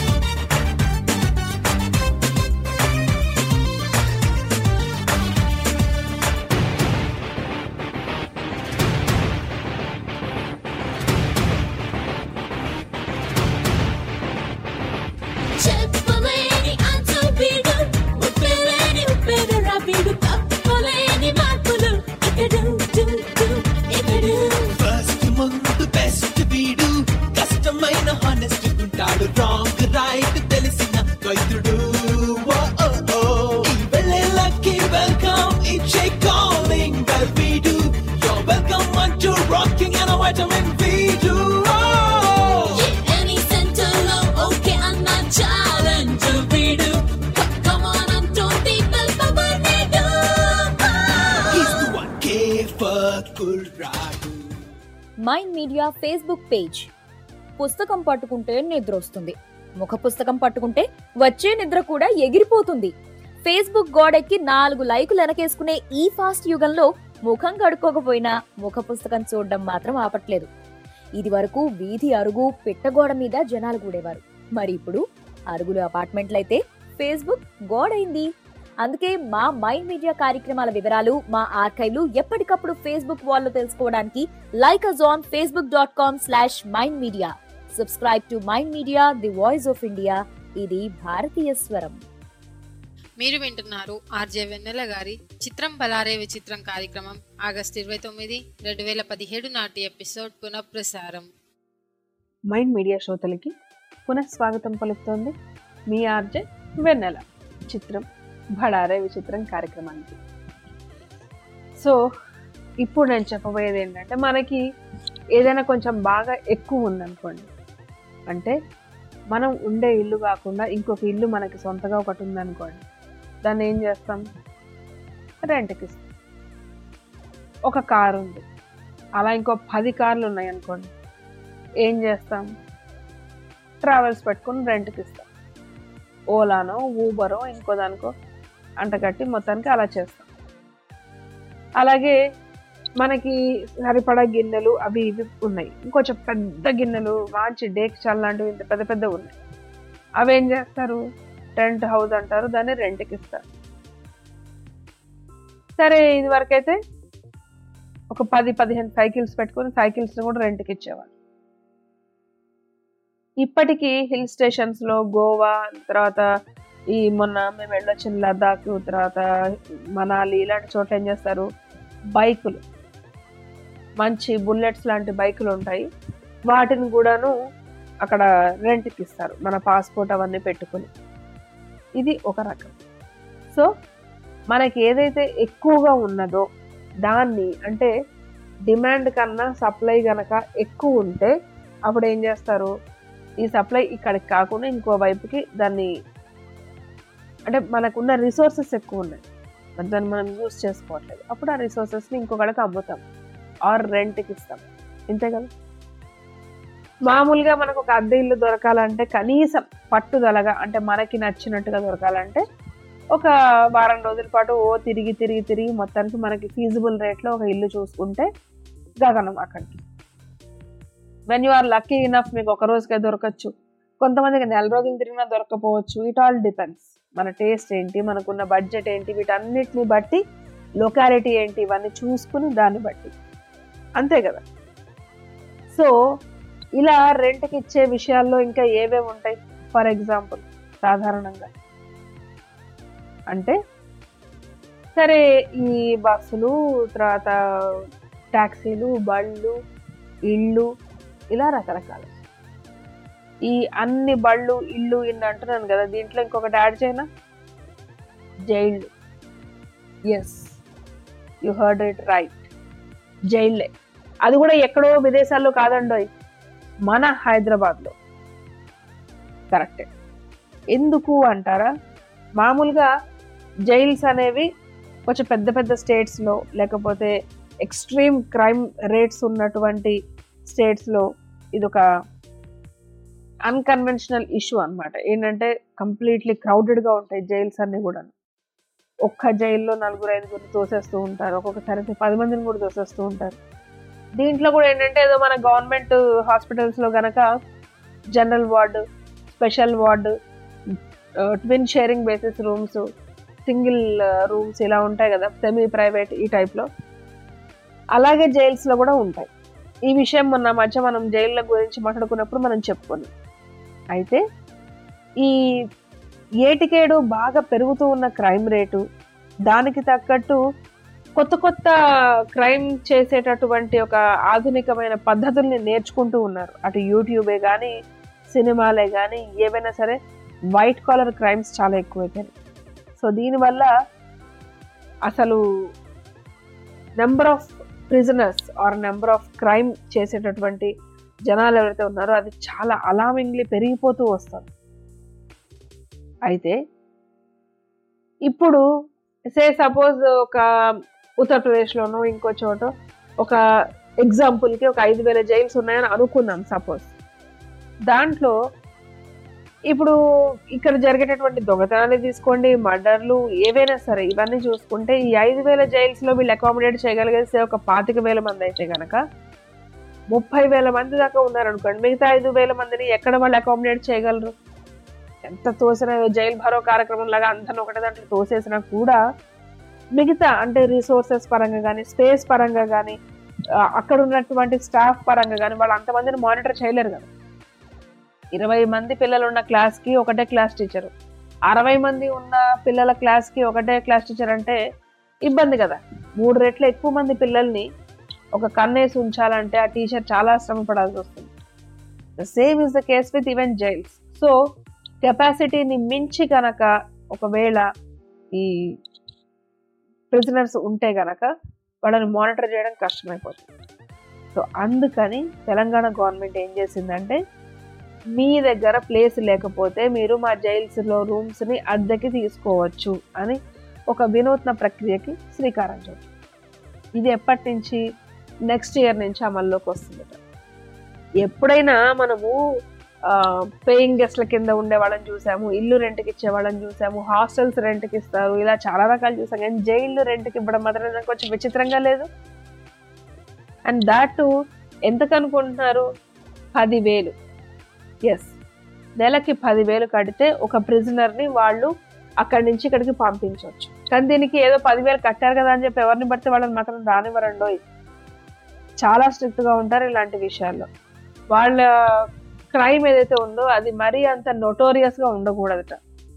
చెప్పలేని అంచు వీడు ఉప్పెలేని ఉప్పెదర వీడు తప్పలేని మార్పులు ఇకడు డు, డు, ఇకడు ఫస్ట్ ముందు బెస్ట్ వీడు కష్టమైన హానెస్ట్ ఉంటాడు రాంగ్ రైట్ తెలిసిన వైద్యుడు ఓ, ఓ, ఓ. ఈ వెళ్ళేళ్ళకి వెల్కమ్ ఇచ్చే కాలింగ్ బెల్ వీడు యో వెల్కమ్ అంటూ రాకింగ్ అండ్ వైటమిన్ వీడు ఎనీ సెంటర్లో ఓకే అన్న ఛాలెంజ్ వీడు కమ్ ఆన్ అంటోంది బల్బబనేడు He's the one K for కుర్రాడు మైండ్ మీడియా ఫేస్బుక్ పేజ్ పుస్తకం పట్టుకుంటే నిద్ర వస్తుంది ముఖ పుస్తకం పట్టుకుంటే వచ్చే నిద్ర కూడా ఎగిరిపోతుంది ఫేస్బుక్ గోడెక్కి నాలుగు లైకులు వెనకేసుకునే ఈ ఫాస్ట్ యుగంలో ముఖం కడుక్కోకపోయినా ముఖ పుస్తకం చూడడం మాత్రం ఆపట్లేదు ఇది వరకు వీధి అరుగు పిట్టగోడ మీద జనాలు కూడేవారు మరి ఇప్పుడు అరుగులు అపార్ట్మెంట్లయితే ఫేస్బుక్ గోడైంది అందుకే మా మైండ్ మీడియా కార్యక్రమాల వివరాలు మా ఆర్కైవ్లు ఎప్పటికప్పుడు ఫేస్బుక్ వాల్లో తెలుసుకోవడానికి like us on Facebook dot com slash Mind Media subscribe to Mind Media the voice of India ఇది భారతీయ స్వరం మీరు వింటున్నారు ఆర్జే వెన్నెల గారి చిత్రం బలారే విచిత్రం కార్యక్రమం ఆగస్టు ఇరవై తొమ్మిది రెండు వేల పదిహేడు నాటి ఎపిసోడ్ పునఃప్రసారం మైండ్ మీడియా శ్రోతలకి పునః స్వాగతం పలుకుతోంది మీ ఆర్జే వెన్నెల చిత్రం భడారే విచిత్రం కార్యక్రమానికి సో ఇప్పుడు నేను చెప్పబోయేది ఏంటంటే మనకి ఏదైనా కొంచెం బాగా ఎక్కువ ఉందనుకోండి అంటే మనం ఉండే ఇల్లు కాకుండా ఇంకొక ఇల్లు మనకి సొంతగా ఒకటి ఉందనుకోండి దాన్ని ఏం చేస్తాం రెంట్కి ఇస్తాం ఒక కారు ఉంది అలా ఇంకో పది కార్లు ఉన్నాయి అనుకోండి ఏం చేస్తాం ట్రావెల్స్ పెట్టుకుని రెంట్కి ఇస్తాం ఓలానో ఊబరో ఇంకో దానికో అంటగట్టి మొత్తానికి అలా చేస్తాం అలాగే మనకి సరిపడా గిన్నెలు అవి ఇవి ఉన్నాయి ఇంకొంచెం పెద్ద గిన్నెలు మంచి డేక్షాల్ లాంటివి ఇంత పెద్ద పెద్ద ఉన్నాయి అవి ఏం చేస్తారు టెంట్ హౌస్ అంటారు దాన్ని రెంట్కి ఇస్తారు సరే ఇది వరకైతే ఒక పది పదిహేను సైకిల్స్ పెట్టుకొని సైకిల్స్ని కూడా రెంట్కి ఇచ్చేవాళ్ళు ఇప్పటికీ హిల్ స్టేషన్స్లో గోవా తర్వాత ఈ మొన్న మేము వెళ్ళొచ్చిన లదాఖ్ తర్వాత మనాలి ఇలాంటి చోట్ల ఏం చేస్తారు బైకులు మంచి బుల్లెట్స్ లాంటి బైకులు ఉంటాయి వాటిని కూడాను అక్కడ రెంట్కి ఇస్తారు మన పాస్పోర్ట్ అవన్నీ పెట్టుకుని ఇది ఒక రకం సో మనకి ఏదైతే ఎక్కువగా ఉన్నదో దాన్ని అంటే డిమాండ్ కన్నా సప్లై గనక ఎక్కువ ఉంటే అప్పుడు ఏం చేస్తారు ఈ సప్లై ఇక్కడికి కాకుండా ఇంకో వైపుకి దాన్ని అంటే మనకున్న రిసోర్సెస్ ఎక్కువ ఉన్నాయి మరి దాన్ని మనం యూస్ చేసుకోవట్లేదు అప్పుడు ఆ రిసోర్సెస్ని ఇంకొకళ్ళకి అమ్ముతాం ఆర్ రెంట్కి ఇస్తాం ఇంతే కదా మామూలుగా మనకు ఒక అద్దె ఇల్లు దొరకాలంటే కనీసం పట్టుదలగా అంటే మనకి నచ్చినట్టుగా దొరకాలంటే ఒక వారం రోజుల పాటు ఓ తిరిగి తిరిగి తిరిగి మొత్తానికి మనకి ఫీజిబుల్ రేట్లో ఒక ఇల్లు చూసుకుంటే గగనం అక్కడికి when you are lucky enough మీకు ఒక రోజుకే దొరకచ్చు కొంతమందికి నెల రోజులు తిరిగినా దొరకపోవచ్చు ఇట్ ఆల్ డిపెండ్స్ మన టేస్ట్ ఏంటి మనకున్న బడ్జెట్ ఏంటి వీటన్నిటిని బట్టి లొకాలిటీ ఏంటి ఇవన్నీ చూసుకుని దాన్ని బట్టి అంతే కదా సో ఇలా రెంట్కి ఇచ్చే విషయాల్లో ఇంకా ఏవేవి ఉంటాయి ఫర్ ఎగ్జాంపుల్ సాధారణంగా అంటే సరే ఈ బస్సులు తర్వాత ట్యాక్సీలు బళ్ళు ఇళ్ళు ఇలా రకరకాలు ఈ అన్ని బళ్ళు ఇళ్ళు ఇన్ని అంటున్నాను కదా దీంట్లో ఇంకొకటి యాడ్ చేయనా జైళ్ళు yes you heard it right జైళ్ళే అది కూడా ఎక్కడో విదేశాల్లో కాదండోయ్ మన హైదరాబాద్లో కరెక్టే ఎందుకు అంటారా మామూలుగా జైల్స్ అనేవి కొంచెం పెద్ద పెద్ద స్టేట్స్లో లేకపోతే ఎక్స్ట్రీమ్ క్రైమ్ రేట్స్ ఉన్నటువంటి స్టేట్స్లో ఇది ఒక అన్కన్వెన్షనల్ ఇష్యూ అన్నమాట ఏంటంటే కంప్లీట్లీ క్రౌడెడ్గా ఉంటాయి జైల్స్ అన్నీ కూడా ఒక్క జైల్లో నలుగురు ఐదుగురు తోసేస్తూ ఉంటారు ఒక్కొక్కసారి అయితే పది మందిని కూడా తోసేస్తూ ఉంటారు దీంట్లో కూడా ఏంటంటే ఏదో మన గవర్నమెంట్ హాస్పిటల్స్లో గనక general ward special ward twin sharing basis rooms single rooms ఇలా ఉంటాయి కదా సెమీ ప్రైవేట్ ఈ టైప్లో అలాగే జైల్స్లో కూడా ఉంటాయి ఈ విషయం మొన్న మధ్య మనం జైళ్ళ గురించి మాట్లాడుకున్నప్పుడు మనం చెప్పుకున్నాం అయితే ఈ ఏటికేడు బాగా పెరుగుతూ ఉన్న క్రైమ్ రేటు దానికి తగ్గట్టు కొత్త కొత్త క్రైమ్ చేసేటటువంటి ఒక ఆధునికమైన పద్ధతుల్ని నేర్చుకుంటూ ఉన్నారు అటు యూట్యూబే కానీ సినిమాలే కానీ ఏవైనా సరే వైట్ కాలర్ క్రైమ్స్ చాలా ఎక్కువైపోయాయి సో దీనివల్ల అసలు number of prisoners or number of crime చేసేటటువంటి జనాలు ఎవరైతే ఉన్నారో అది చాలా అలామింగ్లీ పెరిగిపోతూ వస్తుంది అయితే ఇప్పుడు సే సపోజ్ ఒక ఉత్తరప్రదేశ్లోనో ఇంకో చోట ఒక ఎగ్జాంపుల్కి ఒక ఐదు వేల జైల్స్ ఉన్నాయని అనుకుందాం సపోజ్ దాంట్లో ఇప్పుడు ఇక్కడ జరిగేటటువంటి దొంగతనాలు తీసుకోండి మర్డర్లు ఏవైనా సరే ఇవన్నీ చూసుకుంటే ఈ ఐదు వేల జైల్స్లో వీళ్ళు అకామిడేట్ చేయగలిగేసే ఒక పాతిక వేల మంది అయితే కనుక ముప్పై వేల మంది దాకా ఉన్నారనుకోండి మిగతా ఐదు వేల మందిని ఎక్కడ వాళ్ళు అకామిడేట్ చేయగలరు ఎంత తోసిన జైలు భరో కార్యక్రమం లాగా అంతా ఒకటే దాంట్లో తోసేసినా కూడా మిగతా అంటే రిసోర్సెస్ పరంగా కానీ స్పేస్ పరంగా కానీ అక్కడ ఉన్నటువంటి స్టాఫ్ పరంగా కానీ వాళ్ళు అంతమందిని మానిటర్ చేయలేరు కదా ఇరవై మంది పిల్లలు ఉన్న క్లాస్కి ఒకటే క్లాస్ టీచరు అరవై మంది ఉన్న పిల్లల క్లాస్కి ఒకటే క్లాస్ టీచర్ అంటే ఇబ్బంది కదా మూడు రెట్లు ఎక్కువ మంది పిల్లల్ని ఒక కన్నేసి ఉంచాలంటే ఆ టీచర్ చాలా శ్రమ పడాల్సి వస్తుంది the same is the case with even jails so కెపాసిటీని మించి కనుక ఒకవేళ ఈ ప్రిజనర్స్ ఉంటే గనక వాళ్ళని మానిటర్ చేయడం కష్టమైపోతుంది సో అందుకని తెలంగాణ గవర్నమెంట్ ఏం చేసిందంటే మీ దగ్గర ప్లేస్ లేకపోతే మీరు మా జైల్స్లో రూమ్స్ని అద్దెకి తీసుకోవచ్చు అని ఒక వినూత్న ప్రక్రియకి శ్రీకారం చుట్టారు ఇది ఎప్పటి నుంచి నెక్స్ట్ ఇయర్ నుంచి అమల్లోకి వస్తుంది ఎప్పుడైనా మనము పేయింగ్ గెస్ట్ల కింద ఉండే వాళ్ళని చూసాము ఇల్లు రెంట్కి ఇచ్చే వాళ్ళని చూసాము హాస్టల్స్ రెంట్కి ఇస్తారు ఇలా చాలా రకాలు చూసాం కానీ జైళ్ళు రెంట్కి ఇవ్వడం మాత్రం నాకు కొంచెం విచిత్రంగా లేదు అండ్ దాట్ ఎంతకు అనుకుంటున్నారు పదివేలు ఎస్ నెలకి పదివేలు కడితే ఒక ప్రిజనర్ని వాళ్ళు అక్కడి నుంచి ఇక్కడికి పంపించవచ్చు కానీ దీనికి ఏదో పదివేలు కట్టారు కదా అని చెప్పి ఎవరిని పడితే వాళ్ళని మాత్రం రానివ్వరండోయ్ చాలా స్ట్రిక్ట్గా ఉంటారు ఇలాంటి విషయాల్లో వాళ్ళ క్రైమ్ ఏదైతే ఉందో అది మరీ అంత నొటోరియస్గా ఉండకూడదట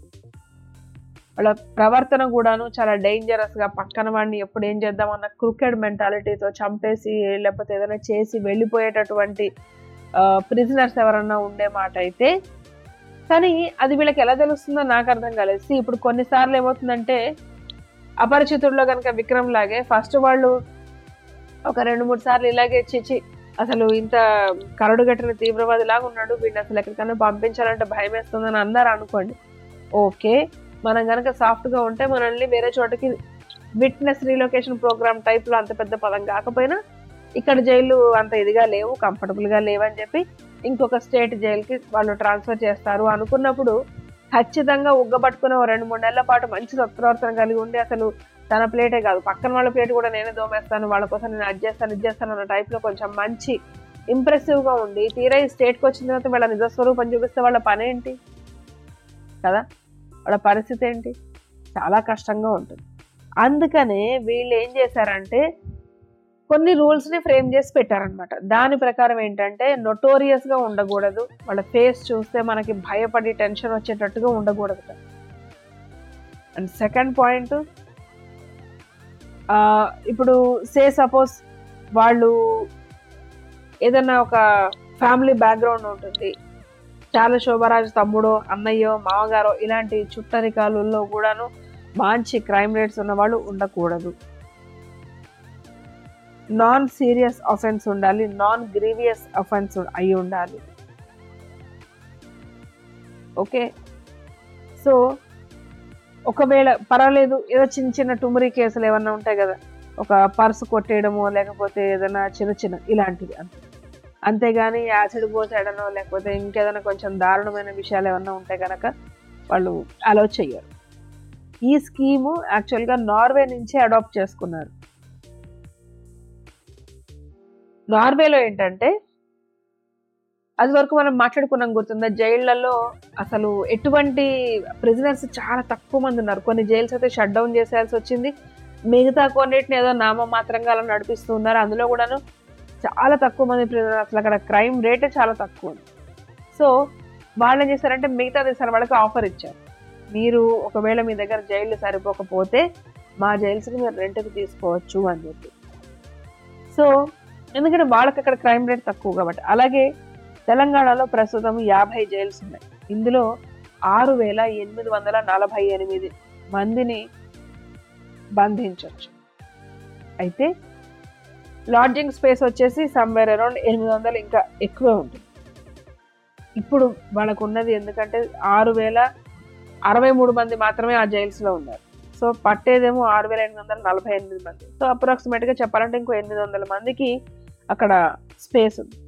వాళ్ళ ప్రవర్తన కూడాను చాలా డేంజరస్గా పక్కన వాడిని ఎప్పుడు ఏం చేద్దామన్న క్రికెట్ మెంటాలిటీతో చంపేసి లేకపోతే ఏదైనా చేసి వెళ్ళిపోయేటటువంటి ప్రిజనర్స్ ఎవరన్నా ఉండే మాట అయితే కానీ అది వీళ్ళకి ఎలా తెలుస్తుందో నాకు అర్థం కాలేదు See, ఇప్పుడు కొన్నిసార్లు ఏమవుతుందంటే అపరిచితుల్లో కనుక విక్రమ్ లాగే ఫస్ట్ వాళ్ళు ఒక రెండు మూడు సార్లు ఇలాగే చిచి అసలు ఇంత కరడు కట్టిన తీవ్రవాది లాగా ఉన్నాడు వీడిని అసలు ఎక్కడికైనా పంపించాలంటే భయం వేస్తుందని అందరు అనుకోండి ఓకే మనం కనుక సాఫ్ట్గా ఉంటే మనల్ని వేరే చోటకి విట్నెస్ రీలొకేషన్ ప్రోగ్రామ్ టైప్లో అంత పెద్ద పదం కాకపోయినా ఇక్కడ జైలు అంత ఇదిగా లేవు కంఫర్టబుల్గా లేవని చెప్పి ఇంకొక స్టేట్ జైలుకి వాళ్ళు ట్రాన్స్ఫర్ చేస్తారు అనుకున్నప్పుడు ఖచ్చితంగా ఉగ్గబట్టుకుని ఓ రెండు మూడు నెలల పాటు మంచి సత్ప్రవర్తన కలిగి ఉండి అసలు తన ప్లేటే కాదు పక్కన వాళ్ళ ప్లేట్ కూడా నేనే దోమేస్తాను వాళ్ళ కోసం నేను అది చేస్తాను ఇది చేస్తాను అన్న టైప్లో కొంచెం మంచి ఇంప్రెసివ్గా ఉండి తీరా ఈ స్టేట్కి వచ్చిన తర్వాత వాళ్ళ నిజస్వరూపం చూపిస్తే వాళ్ళ పని ఏంటి కదా వాళ్ళ పరిస్థితి ఏంటి చాలా కష్టంగా ఉంటుంది అందుకనే వీళ్ళు ఏం చేశారంటే కొన్ని రూల్స్ని ఫ్రేమ్ చేసి పెట్టారనమాట దాని ప్రకారం ఏంటంటే నొటోరియస్గా ఉండకూడదు వాళ్ళ ఫేస్ చూస్తే మనకి భయపడి టెన్షన్ వచ్చేటట్టుగా ఉండకూడదు అండ్ సెకండ్ పాయింట్ ఇప్పుడు సే సపోజ్ వాళ్ళు ఏదన్నా ఒక ఫ్యామిలీ బ్యాక్గ్రౌండ్ ఉంటుంది చాలా శోభరాజు తమ్ముడో అన్నయ్యో మామగారో ఇలాంటి చుట్టరికాలలో కూడాను మంచి క్రైమ్ రేట్స్ ఉన్న వాళ్ళు ఉండకూడదు నాన్ సీరియస్ అఫెన్స్ ఉండాలి నాన్ గ్రీవియస్ అఫెన్స్ అయి ఉండాలి ఓకే సో ఒకవేళ పర్వాలేదు ఏదో చిన్న చిన్న టుమరీ కేసులు ఏమన్నా ఉంటాయి కదా ఒక పర్సు కొట్టేయడమో లేకపోతే ఏదైనా చిన్న చిన్న ఇలాంటివి అంతే అంతేగాని యాసిడ్ పోసేయడనో లేకపోతే ఇంకేదైనా కొంచెం దారుణమైన విషయాలు ఏమన్నా ఉంటే కనుక వాళ్ళు అలో చెయ్యరు ఈ స్కీము యాక్చువల్గా నార్వే నుంచే అడాప్ట్ చేసుకున్నారు నార్వేలో ఏంటంటే అది వరకు మనం మాట్లాడుకున్నాం గుర్తుందా జైళ్లలో అసలు ఎటువంటి ప్రిజనర్స్ చాలా తక్కువ మంది ఉన్నారు కొన్ని జైల్స్ అయితే షట్ డౌన్ చేసేయాల్సి వచ్చింది మిగతా కొన్నిటిని ఏదో నామమాత్రంగా అలా నడిపిస్తూ ఉన్నారు అందులో కూడాను చాలా తక్కువ మంది ప్రిజనర్స్ అసలు అక్కడ క్రైమ్ రేటే చాలా తక్కువ ఉంది సో వాళ్ళు ఏం చేశారంటే మిగతా దేశాల వాళ్ళకి ఆఫర్ ఇచ్చారు మీరు ఒకవేళ మీ దగ్గర జైలు సరిపోకపోతే మా జైల్స్కి మీరు రెంట్కి తీసుకోవచ్చు అని చెప్పి సో ఎందుకంటే వాళ్ళకి అక్కడ క్రైమ్ రేట్ తక్కువ కాబట్టి అలాగే తెలంగాణలో ప్రస్తుతం యాభై జైల్స్ ఉన్నాయి ఇందులో ఆరు వేల ఎనిమిది వందల నలభై ఎనిమిది మందిని బంధించవచ్చు అయితే లాడ్జింగ్ స్పేస్ వచ్చేసి సమ్వేర్ అరౌండ్ ఎనిమిది వందలు ఇంకా ఎక్కువే ఉంటుంది ఇప్పుడు వాళ్ళకు ఉన్నది ఎందుకంటే ఆరు వేల అరవై మూడు మంది మాత్రమే ఆ జైల్స్లో ఉన్నారు సో పట్టేదేమో ఆరు వేల ఎనిమిది వందల నలభై ఎనిమిది మంది సో అప్రాక్సిమేట్గా చెప్పాలంటే ఇంకో ఎనిమిది వందల మందికి అక్కడ స్పేస్ ఉంది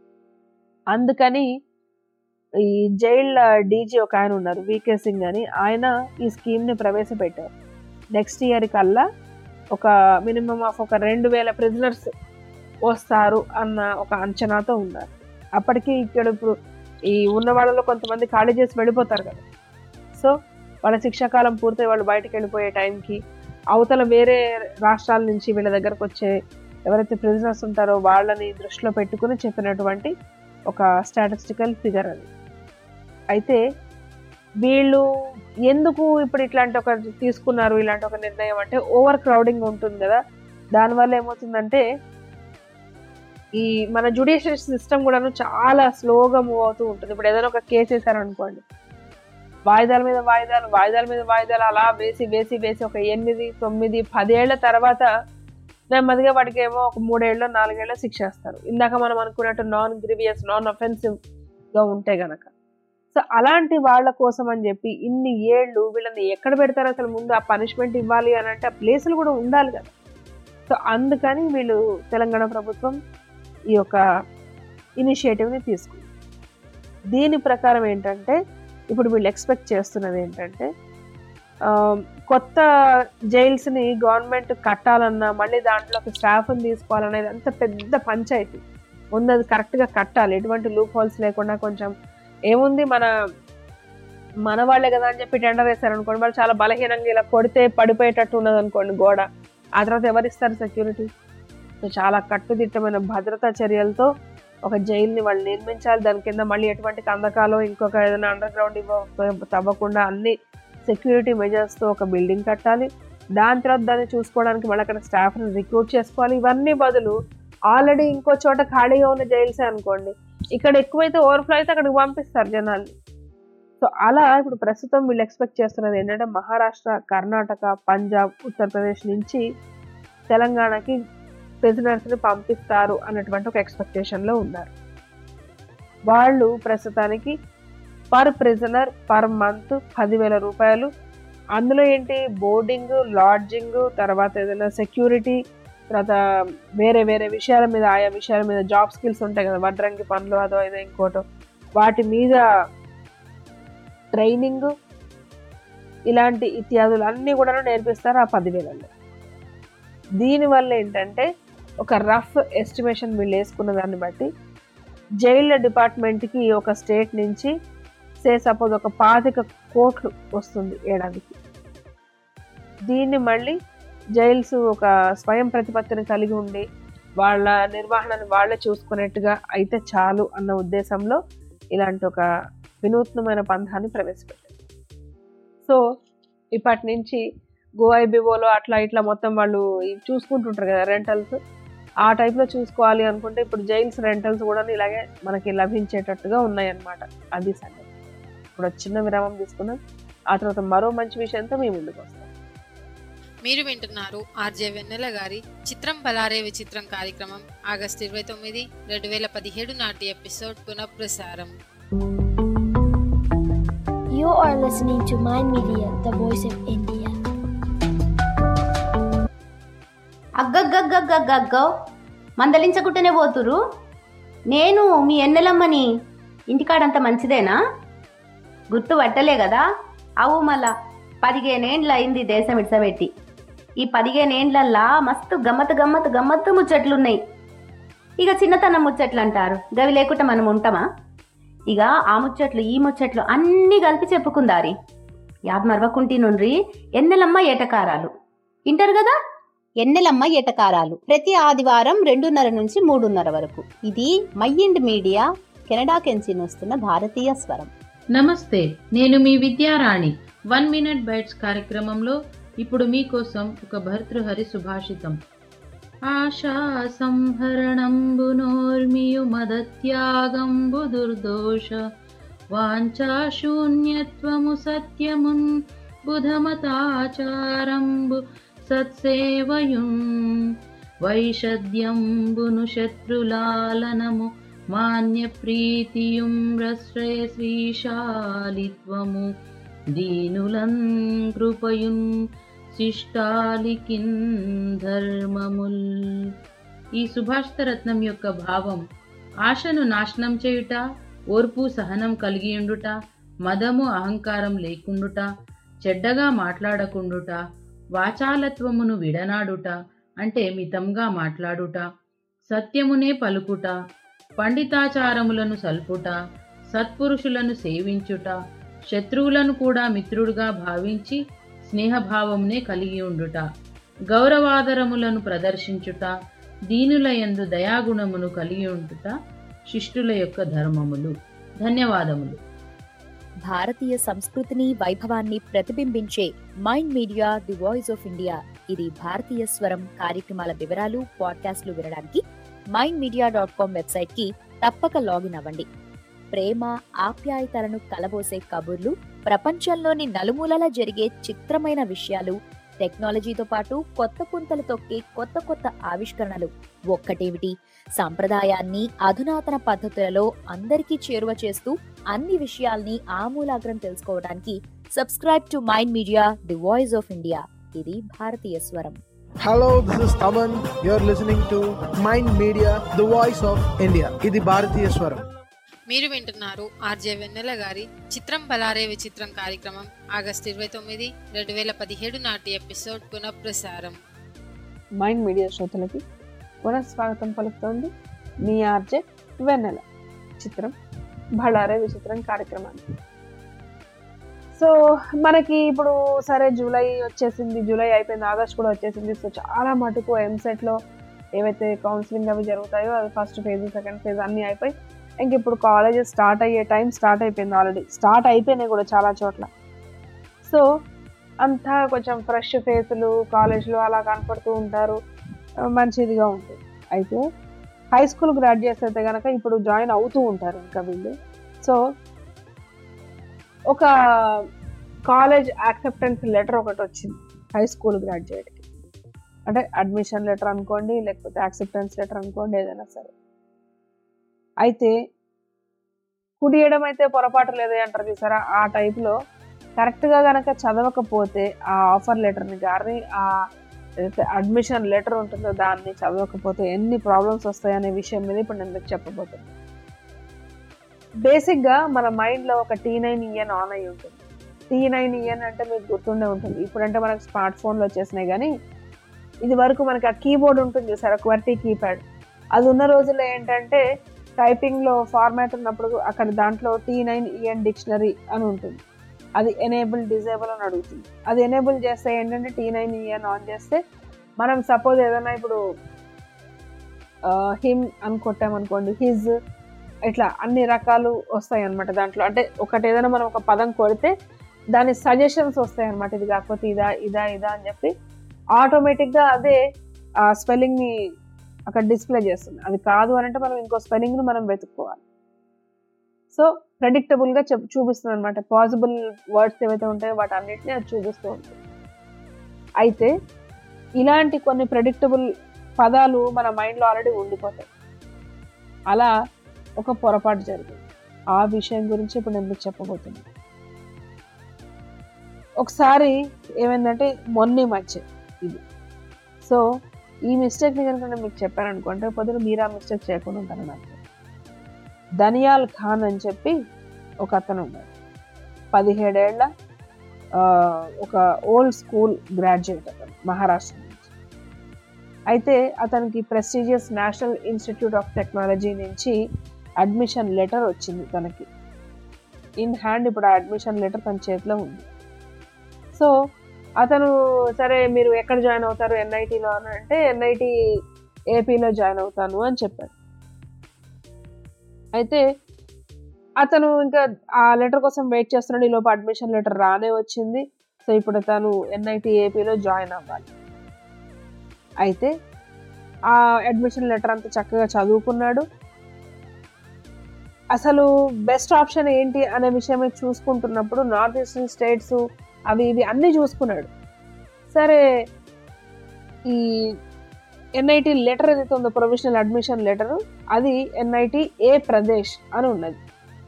అందుకని ఈ జైల్ డీజీ ఒక ఆయన ఉన్నారు వికే సింగ్ అని ఆయన ఈ స్కీమ్ని ప్రవేశపెట్టారు నెక్స్ట్ ఇయర్ కల్లా ఒక మినిమం ఆఫ్ ఒక రెండు వేల ప్రిజనర్స్ వస్తారు అన్న ఒక అంచనాతో ఉన్నారు అప్పటికి ఇక్కడ ఇప్పుడు ఈ ఉన్న వాళ్ళలో కొంతమంది ఖాళీ చేసి వెళ్ళిపోతారు కదా సో వాళ్ళ శిక్షాకాలం పూర్తయి వాళ్ళు బయటకు వెళ్ళిపోయే టైంకి అవతల వేరే రాష్ట్రాల నుంచి వీళ్ళ దగ్గరకు వచ్చే ఎవరైతే ప్రిజనర్స్ ఉంటారో వాళ్ళని దృష్టిలో పెట్టుకుని చెప్పినటువంటి ఒక స్టాటిస్టికల్ ఫిగర్ అది అయితే వీళ్ళు ఎందుకు ఇప్పుడు ఇట్లాంటి ఒక తీసుకున్నారు ఇలాంటి ఒక నిర్ణయం అంటే ఓవర్ క్రౌడింగ్ ఉంటుంది కదా దానివల్ల ఏమవుతుందంటే ఈ మన జ్యుడిషియల్ సిస్టమ్ కూడాను చాలా స్లోగా మూవ్ అవుతూ ఉంటుంది ఇప్పుడు ఏదైనా ఒక కేసు వేసారనుకోండి వాయిదాల మీద వాయిదాలు వాయిదాల మీద వాయిదాలు అలా వేసి వేసి వేసి ఒక ఎనిమిది తొమ్మిది పదేళ్ల తర్వాత నెమ్మదిగా వాడికి ఏమో ఒక మూడేళ్ళు నాలుగేళ్ళు శిక్ష వేస్తారు ఇందాక మనం అనుకున్నట్టు నాన్ గ్రివియస్ నాన్ గా ఉంటే గనక సో అలాంటి వాళ్ళ కోసం అని చెప్పి ఇన్ని ఏళ్ళు వీళ్ళని ఎక్కడ పెడతారు అసలు ముందు ఆ పనిష్మెంట్ ఇవ్వాలి అని అంటే ఆ ప్లేసులు కూడా ఉండాలి కదా సో అందుకని వీళ్ళు తెలంగాణ ప్రభుత్వం ఈ యొక్క ఇనిషియేటివ్ని తీసుకుంది దీని ప్రకారం ఏంటంటే ఇప్పుడు వీళ్ళు ఎక్స్పెక్ట్ చేస్తున్నది ఏంటంటే ఆ, కొత్త జైల్స్ని గవర్నమెంట్ కట్టాలన్నా మళ్ళీ దాంట్లోకి స్టాఫ్ని తీసుకోవాలనేది అంత పెద్ద పంచాయతీ ముందు అది కరెక్ట్గా కట్టాలి ఎటువంటి లూప్ హోల్స్ లేకుండా కొంచెం ఏముంది మన మన వాళ్ళే కదా అని చెప్పి టెండర్ వేశారు అనుకోండి వాళ్ళు చాలా బలహీనంగా ఇలా కొడితే పడిపోయేటట్టు ఉన్నది అనుకోండి గోడ ఆ తర్వాత ఎవరిస్తారు సెక్యూరిటీ సో చాలా కట్టుదిట్టమైన భద్రతా చర్యలతో ఒక జైల్ని వాళ్ళు నిర్మించాలి దాని కింద మళ్ళీ ఎటువంటి కందకాలు ఇంకొక ఏదైనా అండర్ గ్రౌండ్ ఇవ్వ తవ్వకుండా అన్ని సెక్యూరిటీ మెజర్స్తో ఒక బిల్డింగ్ కట్టాలి దాని తర్వాత దాన్ని చూసుకోవడానికి మళ్ళీ అక్కడ స్టాఫ్ని రిక్రూట్ చేసుకోవాలి ఇవన్నీ బదులు ఆల్రెడీ ఇంకో చోట ఖాళీగా ఉన్న జైల్సే అనుకోండి ఇక్కడ ఎక్కువైతే ఓవర్ఫ్లో అయితే అక్కడికి పంపిస్తారు జనాల్ని సో అలా ఇప్పుడు ప్రస్తుతం వీళ్ళు ఎక్స్పెక్ట్ చేస్తున్నది ఏంటంటే మహారాష్ట్ర కర్ణాటక పంజాబ్ ఉత్తరప్రదేశ్ నుంచి తెలంగాణకి ప్రిజనర్స్ని పంపిస్తారు అన్నటువంటి ఒక ఎక్స్పెక్టేషన్లో ఉన్నారు వాళ్ళు ప్రస్తుతానికి పర్ ప్రిజనర్ పర్ మంత్ పదివేల రూపాయలు అందులో ఏంటి బోర్డింగ్ లాడ్జింగ్ తర్వాత ఏదైనా సెక్యూరిటీ తర్వాత వేరే వేరే విషయాల మీద ఆయా విషయాల మీద జాబ్ స్కిల్స్ ఉంటాయి కదా వడ్రంగి పనులు అదో ఏదో ఇంకోటో వాటి మీద ట్రైనింగ్ ఇలాంటి ఇత్యాదులు అన్నీ కూడా నేర్పిస్తారు ఆ పదివేలలో దీనివల్ల ఏంటంటే ఒక రఫ్ ఎస్టిమేషన్ వీళ్ళు వేసుకున్న దాన్ని బట్టి జైళ్ళ డిపార్ట్మెంట్కి ఒక స్టేట్ నుంచి సే సపోజ్ ఒక పాతిక కోట్లు వస్తుంది ఏడాదికి దీన్ని మళ్ళీ జైల్స్ ఒక స్వయం ప్రతిపత్తిని కలిగి ఉండి వాళ్ళ నిర్వహణను వాళ్ళే చూసుకునేట్టుగా అయితే చాలు అన్న ఉద్దేశంలో ఇలాంటి ఒక వినూత్నమైన పంథాన్ని ప్రవేశపెట్టారు సో ఇప్పటి నుంచి గోఐబివోలో అట్లా ఇట్లా మొత్తం వాళ్ళు ఇవి చూసుకుంటుంటారు కదా రెంటల్స్ ఆ టైప్లో చూసుకోవాలి అనుకుంటే ఇప్పుడు జైల్స్ రెంటల్స్ కూడా ఇలాగే మనకి లభించేటట్టుగా ఉన్నాయన్నమాట అది సంగతి ఇప్పుడు ఒక చిన్న విరామం తీసుకున్నాం ఆ తర్వాత మరో మంచి విషయంతో మీ ముందుకు వస్తాం మీరు వింటున్నారు ఆర్జే వెన్నెల గారి చిత్రం బలారే విచిత్రం కార్యక్రమం ఆగస్టు ఇరవై తొమ్మిది రెండు వేల పదిహేడు నాటి ఎపిసోడ్ పునఃప్రసారం You are listening to Mind Media, the voice of India. అగ్గగ్గగ్గగ్గగ్గో మందలించకుంటేనే పోతురు నేను మీ ఎన్నెలమ్మని ఇంటికాడంత మంచిదేనా గుర్తు పట్టలే కదా అవు మళ్ళా పదిహేనేండ్ల అయింది దేశం ఇడ్సబెట్టి ఈ పదిహేనేండ్లల్లా మస్తు గమ్మత్ గమ్మత్ గమ్మత్తు ముచ్చట్లున్నాయి ఇక చిన్నతనం ముచ్చట్లు అంటారు గవి లేకుండా మనం ఉంటామా ఇక ఆ ముచ్చట్లు ఈ ముచ్చట్లు అన్నీ కలిపి చెప్పుకుందారి యాద్ మరవకుంటి నుండ్రి ఎన్నెలమ్మ ఏటకారాలు ఇంటారు కదా ఎన్నెలమ్మ ఎటకారాలు ప్రతి ఆదివారం రెండున్నర నుంచి మూడున్నర వరకు ఇది మైండ్ మీడియా కెనడా కెంచి వస్తున్న భారతీయ స్వరం నమస్తే నేను మీ విద్యారాణి వన్ మినిట్ బైట్స్ కార్యక్రమంలో ఇప్పుడు మీకోసం ఒక భర్తృహరి సుభాషితం ఆశా సంహరణంబునోర్మియు మదత్యాగంబు దుర్దోష వాంఛాశూన్యత్వము సత్యమున్ బుధమతాచారంబు సత్సేవయున్ వైషద్యంబును శత్రులాలనము మాన్య ప్రీతియుం రశ్రయ శ్రీశాలిత్వము దీనులన్ కృపయున్ శిష్టాలికిన్ ధర్మముల్ ఈ సుభాషిత రత్నం యొక్క భావం ఆశను నాశనం చేయుట ఓర్పు సహనం కలిగియుండుట మదము అహంకారం లేకుండుట చెడ్డగా మాట్లాడకుండుట వాచాలత్వమును విడనాడుట అంటే మితంగా మాట్లాడుట సత్యమునే పలుకుట పండితాచారములను సల్పుట సత్పురుషులను సేవించుట శత్రువులను కూడా మిత్రుడుగా భావించి స్నేహభావమునే కలిగి ఉండుట గౌరవాదరములను ప్రదర్శించుట దీనుల యందు దయాగుణమును కలిగి ఉండుట శిష్టుల యొక్క ధర్మములు ధన్యవాదములు భారతీయ సంస్కృతిని వైభవాన్ని ప్రతిబింబించే Mind Media the voice of India ఇది భారతీయ స్వరం కార్యక్రమాల వివరాలు పాడ్కాస్ట్లు వినడానికి Mind Media dot com website కి తప్పక లాగిన్ అవ్వండి ప్రేమ ఆప్యాయతలను కలబోసే కబుర్లు ప్రపంచంలోని నలుమూలల జరిగే చిత్రమైన విషయాలు టెక్నాలజీతో పాటు కొత్త పుంతలు తొక్కే కొత్త కొత్త ఆవిష్కరణలు ఒక్కటేమిటి సాంప్రదాయాన్ని అధునాతన పద్ధతులలో అందరికీ చేరువ చేస్తూ అన్ని విషయాల్ని ఆమూలాగ్రం తెలుసుకోవడానికి subscribe to Mind Media the voice of India ఇది భారతీయ స్వరం Hello, this is Taman. You're listening to Mind Media, the voice of India. ఇది భారతీయ స్వరం మీరు వింటున్నారు ఆర్జే వెన్నెల గారి చిత్రం బలారే విచిత్రం కార్యక్రమం ఆగస్టు ఇరవై తొమ్మిది రెండు వేల పదిహేడు నాటి ఎపిసోడ్ పునఃప్రసారం మైండ్ మీడియా శ్రోతలకి పునఃస్వాగతం పలుకుతోంది మీ ఆర్జే వెన్నెల చిత్రం బళారే విచిత్రం కార్యక్రమానికి సో మనకి ఇప్పుడు సరే జూలై వచ్చేసింది జూలై అయిపోయింది ఆగస్ట్ కూడా వచ్చేసింది సో చాలా మటుకు ఎంసెట్లో ఏవైతే కౌన్సిలింగ్ అవి జరుగుతాయో అవి ఫస్ట్ ఫేజ్ సెకండ్ ఫేజ్ అన్నీ అయిపోయి ఇంక ఇప్పుడు కాలేజెస్ స్టార్ట్ అయ్యే టైం స్టార్ట్ అయిపోయింది ఆల్రెడీ స్టార్ట్ అయిపోయినాయి కూడా చాలా చోట్ల సో అంతా కొంచెం ఫ్రెష్ ఫేసులు కాలేజ్లో అలా కనపడుతూ ఉంటారు ఆ, మంచిదిగా ఉంటుంది అయితే హై స్కూల్ గ్రాడ్యుయేట్స్ అయితే కనుక ఇప్పుడు జాయిన్ అవుతూ ఉంటారు ఇంకా వీళ్ళు సో ఒక కాలేజ్ యాక్సెప్టెన్స్ లెటర్ ఒకటి వచ్చింది హై స్కూల్ గ్రాడ్యుయేట్కి అంటే అడ్మిషన్ లెటర్ అనుకోండి లేకపోతే యాక్సెప్టెన్స్ లెటర్ అనుకోండి ఏదైనా సరే అయితే కుడియడం అయితే పొరపాటు లేదే అంటారు చూసారా ఆ టైప్లో కరెక్ట్గా కనుక చదవకపోతే ఆ ఆఫర్ లెటర్ని కానీ ఆ ఏదైతే అడ్మిషన్ లెటర్ ఉంటుందో దాన్ని చదవకపోతే ఎన్ని ప్రాబ్లమ్స్ వస్తాయనే విషయం మీద ఇప్పుడు నేను మీకు చెప్పబోతున్నాను బేసిక్గా మన మైండ్లో ఒక టీ నైన్ ఈఎన్ ఆన్ అయి ఉంటుంది టీ నైన్ ఇయన్ అంటే మీకు గుర్తుండే ఉంటుంది ఇప్పుడంటే మనకు స్మార్ట్ ఫోన్లు వచ్చేసినాయి కానీ ఇది వరకు మనకి ఆ కీబోర్డ్ ఉంటుంది సార్ క్వర్టీ కీప్యాడ్ అది ఉన్న రోజుల్లో ఏంటంటే టైపింగ్లో ఫార్మాట్ ఉన్నప్పుడు అక్కడ దాంట్లో టీ నైన్ ఈఎన్ డిక్షనరీ అని ఉంటుంది అది ఎనేబుల్ డిజేబుల్ అని అడుగుతుంది అది ఎనేబుల్ చేస్తే ఏంటంటే టీ నైన్ ఈఎన్ ఆన్ చేస్తే మనం సపోజ్ ఏదైనా ఇప్పుడు హిమ్ అని కొట్టామనుకోండి హిజ్ ఇట్లా అన్ని రకాలు వస్తాయి అనమాట దాంట్లో అంటే ఒకటి ఏదైనా మనం ఒక పదం కొడితే దాని సజెషన్స్ వస్తాయి అనమాట ఇది కాకపోతే ఇదా ఇదా ఇదా అని చెప్పి ఆటోమేటిక్గా అదే ఆ స్పెల్లింగ్ని అక్కడ డిస్ప్లే చేస్తుంది అది కాదు అని అంటే మనం ఇంకో స్పెల్లింగ్ని మనం వెతుక్కోవాలి సో ప్రెడిక్టబుల్గా చెప్ చూపిస్తుంది అనమాట పాసిబుల్ వర్డ్స్ ఏవైతే ఉంటాయో వాటి అన్నిటిని అది చూపిస్తూ ఉంటుంది అయితే ఇలాంటి కొన్ని ప్రెడిక్టబుల్ పదాలు మన మైండ్లో ఆల్రెడీ ఉండిపోతాయి అలా ఒక పొరపాటు జరిగింది ఆ విషయం గురించి ఇప్పుడు నేను మీకు చెప్పబోతున్నాను ఒకసారి ఏమైందంటే మొన్న మధ్య ఇది సో ఈ మిస్టేక్ని కనుక నేను మీకు చెప్పాను అనుకుంటే పొద్దున మీరు ఆ మిస్టేక్ చేయకుండా ఉంటాను నాకు ధనియాల్ ఖాన్ అని చెప్పి ఒక అతను ఉన్నాడు పదిహేడేళ్ల ఆ, ఒక ఓల్డ్ స్కూల్ గ్రాడ్యుయేట్ అతను మహారాష్ట్ర నుంచి అయితే అతనికి prestigious National Institute of Technology నుంచి అడ్మిషన్ లెటర్ వచ్చింది తనకి ఇన్ హ్యాండ్ ఇప్పుడు ఆ అడ్మిషన్ లెటర్ తన చేతిలో ఉంది సో అతను సరే మీరు ఎక్కడ జాయిన్ అవుతారు ఎన్ఐటీలో అని అంటే ఎన్ఐటి ఏపీలో జాయిన్ అవుతాను అని చెప్పాడు అయితే అతను ఇంకా ఆ లెటర్ కోసం వెయిట్ చేస్తున్నాడు ఈ లోపు అడ్మిషన్ లెటర్ రానే వచ్చింది సో ఇప్పుడు తను ఎన్ఐటి ఏపీలో జాయిన్ అవ్వాలి అయితే ఆ అడ్మిషన్ లెటర్ అంతా చక్కగా చదువుకున్నాడు అసలు బెస్ట్ ఆప్షన్ ఏంటి అనే విషయం చూసుకుంటున్నప్పుడు నార్త్ ఈస్టర్న్ స్టేట్స్ అవి ఇవి అన్నీ చూసుకున్నాడు సరే ఈ ఎన్ఐటి లెటర్ ఏదైతే ఉందో ప్రొవిజనల్ అడ్మిషన్ లెటర్ అది ఎన్ఐటి ఏ ప్రదేశ్ అని ఉన్నది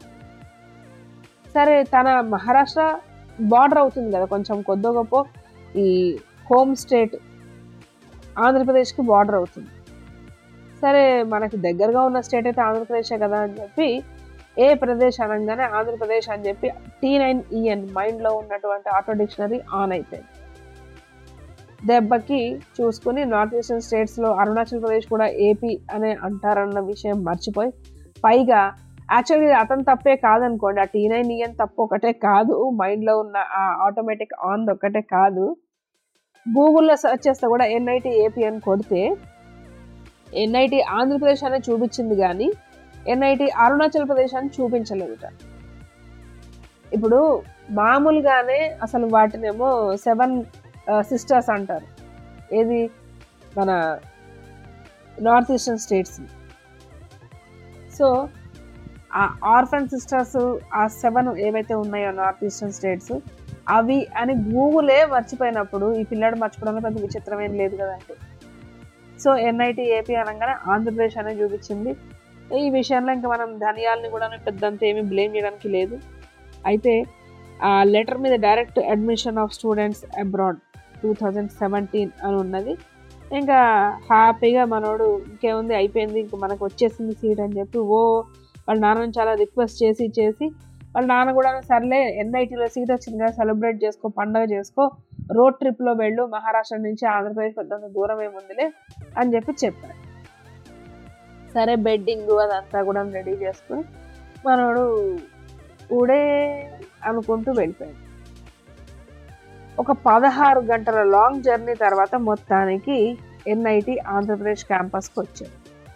సరే తన మహారాష్ట్ర బార్డర్ అవుతుంది కదా కొంచెం కొద్ది గొప్ప ఈ హోమ్ స్టేట్ ఆంధ్రప్రదేశ్కి బార్డర్ అవుతుంది సరే మనకి దగ్గరగా ఉన్న స్టేట్ అయితే ఆంధ్రప్రదేశే కదా అని చెప్పి ఏ ప్రదేశ్ అనగానే ఆంధ్రప్రదేశ్ అని చెప్పి టీ నైన్ ఈఎన్ మైండ్లో ఉన్నటువంటి ఆటో డిక్షనరీ ఆన్ అయిపోయింది దెబ్బకి చూసుకుని నార్త్ ఈస్టర్న్ స్టేట్స్లో అరుణాచల్ ప్రదేశ్ కూడా ఏపీ అనే అంటారన్న విషయం మర్చిపోయి పైగా యాక్చువల్లీ అతను తప్పే కాదనుకోండి ఆ టీ నైన్ ఈఎన్ తప్పు ఒకటే కాదు మైండ్లో ఉన్న ఆ ఆటోమేటిక్ ఆన్ ఒకటే కాదు గూగుల్లో సెర్చ్ చేస్తే కూడా ఎన్ఐటి ఏపీ అని కొడితే ఎన్ఐటి ఆంధ్రప్రదేశ్ అనే చూపించింది కానీ ఎన్ఐటి అరుణాచల్ ప్రదేశ్ అని చూపించలేదుట ఇప్పుడు మామూలుగానే అసలు వాటినేమో సెవెన్ సిస్టర్స్ అంటారు ఏది మన నార్త్ ఈస్టర్న్ స్టేట్స్ సో ఆ ఆర్ఫన్ సిస్టర్స్ ఆ సెవెన్ ఏవైతే ఉన్నాయో నార్త్ ఈస్టర్న్ స్టేట్స్ అవి అని గూగులే మర్చిపోయినప్పుడు ఈ పిల్లాడు మర్చిపోవడంలో పెద్ద విచిత్రం ఏం లేదు కదండి సో ఎన్ఐటి ఏపీ అనగానే ఆంధ్రప్రదేశ్ అనేది చూపించింది ఈ విషయంలో ఇంకా మనం ధనియాలని కూడా పెద్దంత ఏమీ బ్లేమ్ చేయడానికి లేదు అయితే ఆ లెటర్ మీద direct admission of students abroad two thousand seventeen అని ఉన్నది ఇంకా హ్యాపీగా మనోడు ఇంకేముంది అయిపోయింది ఇంక మనకు వచ్చేసింది సీట్ అని చెప్పి ఓ వాళ్ళ నాన్నని చాలా రిక్వెస్ట్ చేసి చేసి వాళ్ళ నాన్న కూడా సర్లే ఎన్ఐటీలో సీట్ వచ్చింది కదా సెలబ్రేట్ చేసుకో పండగ చేసుకో రోడ్ ట్రిప్లో వెళ్ళు మహారాష్ట్ర నుంచి ఆంధ్రప్రదేశ్ పెద్దంత దూరం ఏముందిలే అని చెప్పి చెప్పాడు సరే బెడ్డింగ్ అదంతా కూడా రెడీ చేసుకుని మనోడు ఊడే అనుకుంటూ వెళ్ళిపోయాడు ఒక పదహారు గంటల లాంగ్ జర్నీ తర్వాత మొత్తానికి ఎన్ఐటి ఆంధ్రప్రదేశ్ క్యాంపస్కి వచ్చాడు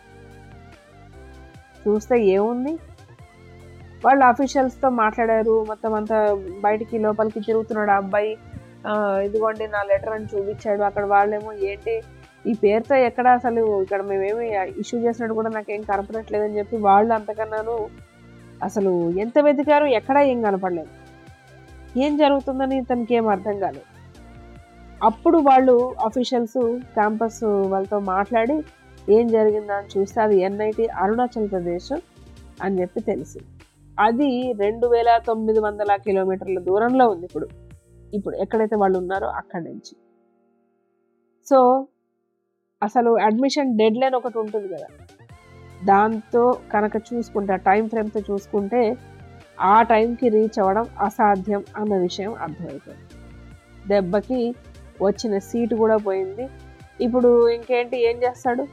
చూస్తే ఏముంది వాళ్ళు అఫీషియల్స్తో మాట్లాడారు మొత్తం అంతా బయటికి లోపలికి తిరుగుతున్నాడు ఆ అబ్బాయి ఆ, ఇదిగోండి నా లెటర్ అని చూపించాడు అక్కడ వాళ్ళేమో ఏంటి ఈ పేరుతో ఎక్కడ అసలు ఇక్కడ మేమేమి ఇష్యూ చేసినట్టు కూడా నాకేం కనపడట్లేదని చెప్పి వాళ్ళు అంతకన్నాను అసలు ఎంత వెతికారు ఎక్కడా ఏం కనపడలేదు ఏం జరుగుతుందని తనకి ఏం అర్థం కాలేదు అప్పుడు వాళ్ళు అఫీషియల్స్ క్యాంపస్ వాళ్ళతో మాట్లాడి ఏం జరిగిందని చూస్తే అది ఎన్ఐటి అరుణాచల్ ప్రదేశ్ అని చెప్పి తెలిసింది అది రెండు వేల తొమ్మిది వందల కిలోమీటర్ల దూరంలో ఉంది ఇప్పుడు ఇప్పుడు ఎక్కడైతే వాళ్ళు ఉన్నారో అక్కడి నుంచి సో అసలు అడ్మిషన్ డెడ్ లైన్ ఒకటి ఉంటుంది కదా దాంతో కనుక చూసుకుంటే టైం ఫ్రేమ్తో చూసుకుంటే ఆ టైంకి రీచ్ అవ్వడం అసాధ్యం అన్న విషయం అర్థమైపోయింది దెబ్బకి వచ్చిన సీటు కూడా పోయింది ఇప్పుడు ఇంకేంటి ఏం చేస్తాడు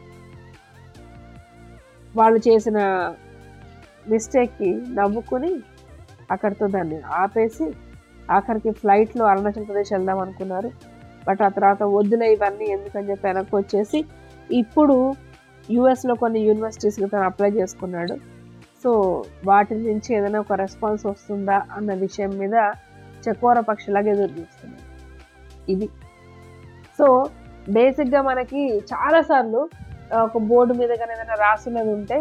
వాళ్ళు చేసిన మిస్టేక్కి నవ్వుకుని అక్కడితో దాన్ని ఆపేసి ఆఖరికి ఫ్లైట్లో అరుణాచల్ ప్రదేశ్ వెళ్దాం అనుకున్నారు బట్ ఆ తర్వాత వద్దులే ఇవన్నీ ఎందుకని చెప్పి వెనక్కి వచ్చేసి ఇప్పుడు యూఎస్లో కొన్ని యూనివర్సిటీస్కి తను అప్లై చేసుకున్నాడు సో వాటి నుంచి ఏదైనా ఒక రెస్పాన్స్ వస్తుందా అన్న విషయం మీద చకోర పక్షిలాగా ఎదురు చూస్తున్నాడు ఇది సో బేసిక్గా మనకి చాలాసార్లు ఆ, ఒక బోర్డు మీద కానీ ఏదైనా రాసున్నది ఉంటే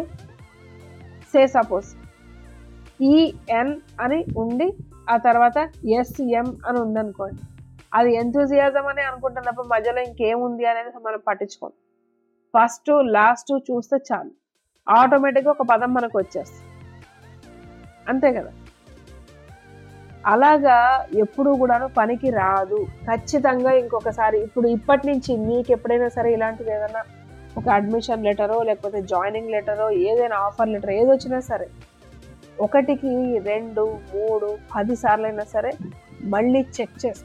సే సపోజ్ ఈఎన్ అని ఉండి ఆ తర్వాత ఎస్ఎం అని ఉందనుకోండి అది ఎంతూజియాజం అని అనుకుంటున్నప్పుడు మధ్యలో ఇంకేముంది అనేది మనం పట్టించుకోం ఫస్ట్ లాస్ట్ చూస్తే చాలు ఆటోమేటిక్గా ఒక పదం మనకు వచ్చేస్తుంది అంతే కదా అలాగా ఎప్పుడు కూడాను పనికి రాదు ఖచ్చితంగా ఇంకొకసారి ఇప్పుడు ఇప్పటి నుంచి మీకు ఎప్పుడైనా సరే ఇలాంటిది ఏదైనా ఒక అడ్మిషన్ లెటరో లేకపోతే జాయినింగ్ లెటరో ఏదైనా ఆఫర్ లెటర్ ఏది వచ్చినా సరే ఒకటికి రెండు మూడు పది సార్లు అయినా సరే మళ్ళీ చెక్ చేసుకోండి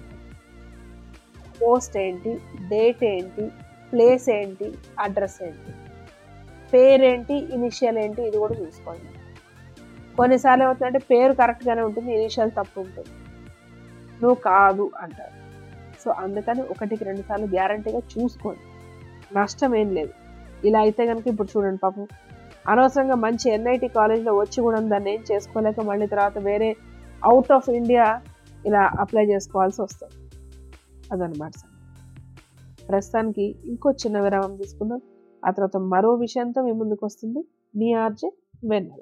పోస్ట్ ఏంటి డేట్ ఏంటి ప్లేస్ ఏంటి అడ్రస్ ఏంటి పేరేంటి ఇనిషియల్ ఏంటి ఇది కూడా చూసుకోండి కొన్నిసార్లు ఏమవుతుందంటే పేరు కరెక్ట్గానే ఉంటుంది ఇనిషియల్ తప్పు ఉంటుంది నువ్వు కాదు అంటారు సో అందుకని ఒకటికి రెండు సార్లు గ్యారంటీగా చూసుకోండి నష్టం ఏం లేదు ఇలా అయితే కనుక ఇప్పుడు చూడండి పాపం అనవసరంగా మంచి ఎన్ఐటి కాలేజ్లో వచ్చి కూడా దాన్ని ఏం చేసుకోలేక మళ్ళీ తర్వాత వేరే అవుట్ ఆఫ్ ఇండియా ఇలా అప్లై చేసుకోవాల్సి వస్తుంది అదనమాట సంగతి. ప్రస్తుతానికి ఇంకో చిన్న విరామం తీసుకుందాం ఆ తర్వాత మరో విషయంతో మీ ముందుకు వస్తుంది మీ ఆర్జే వెన్నెల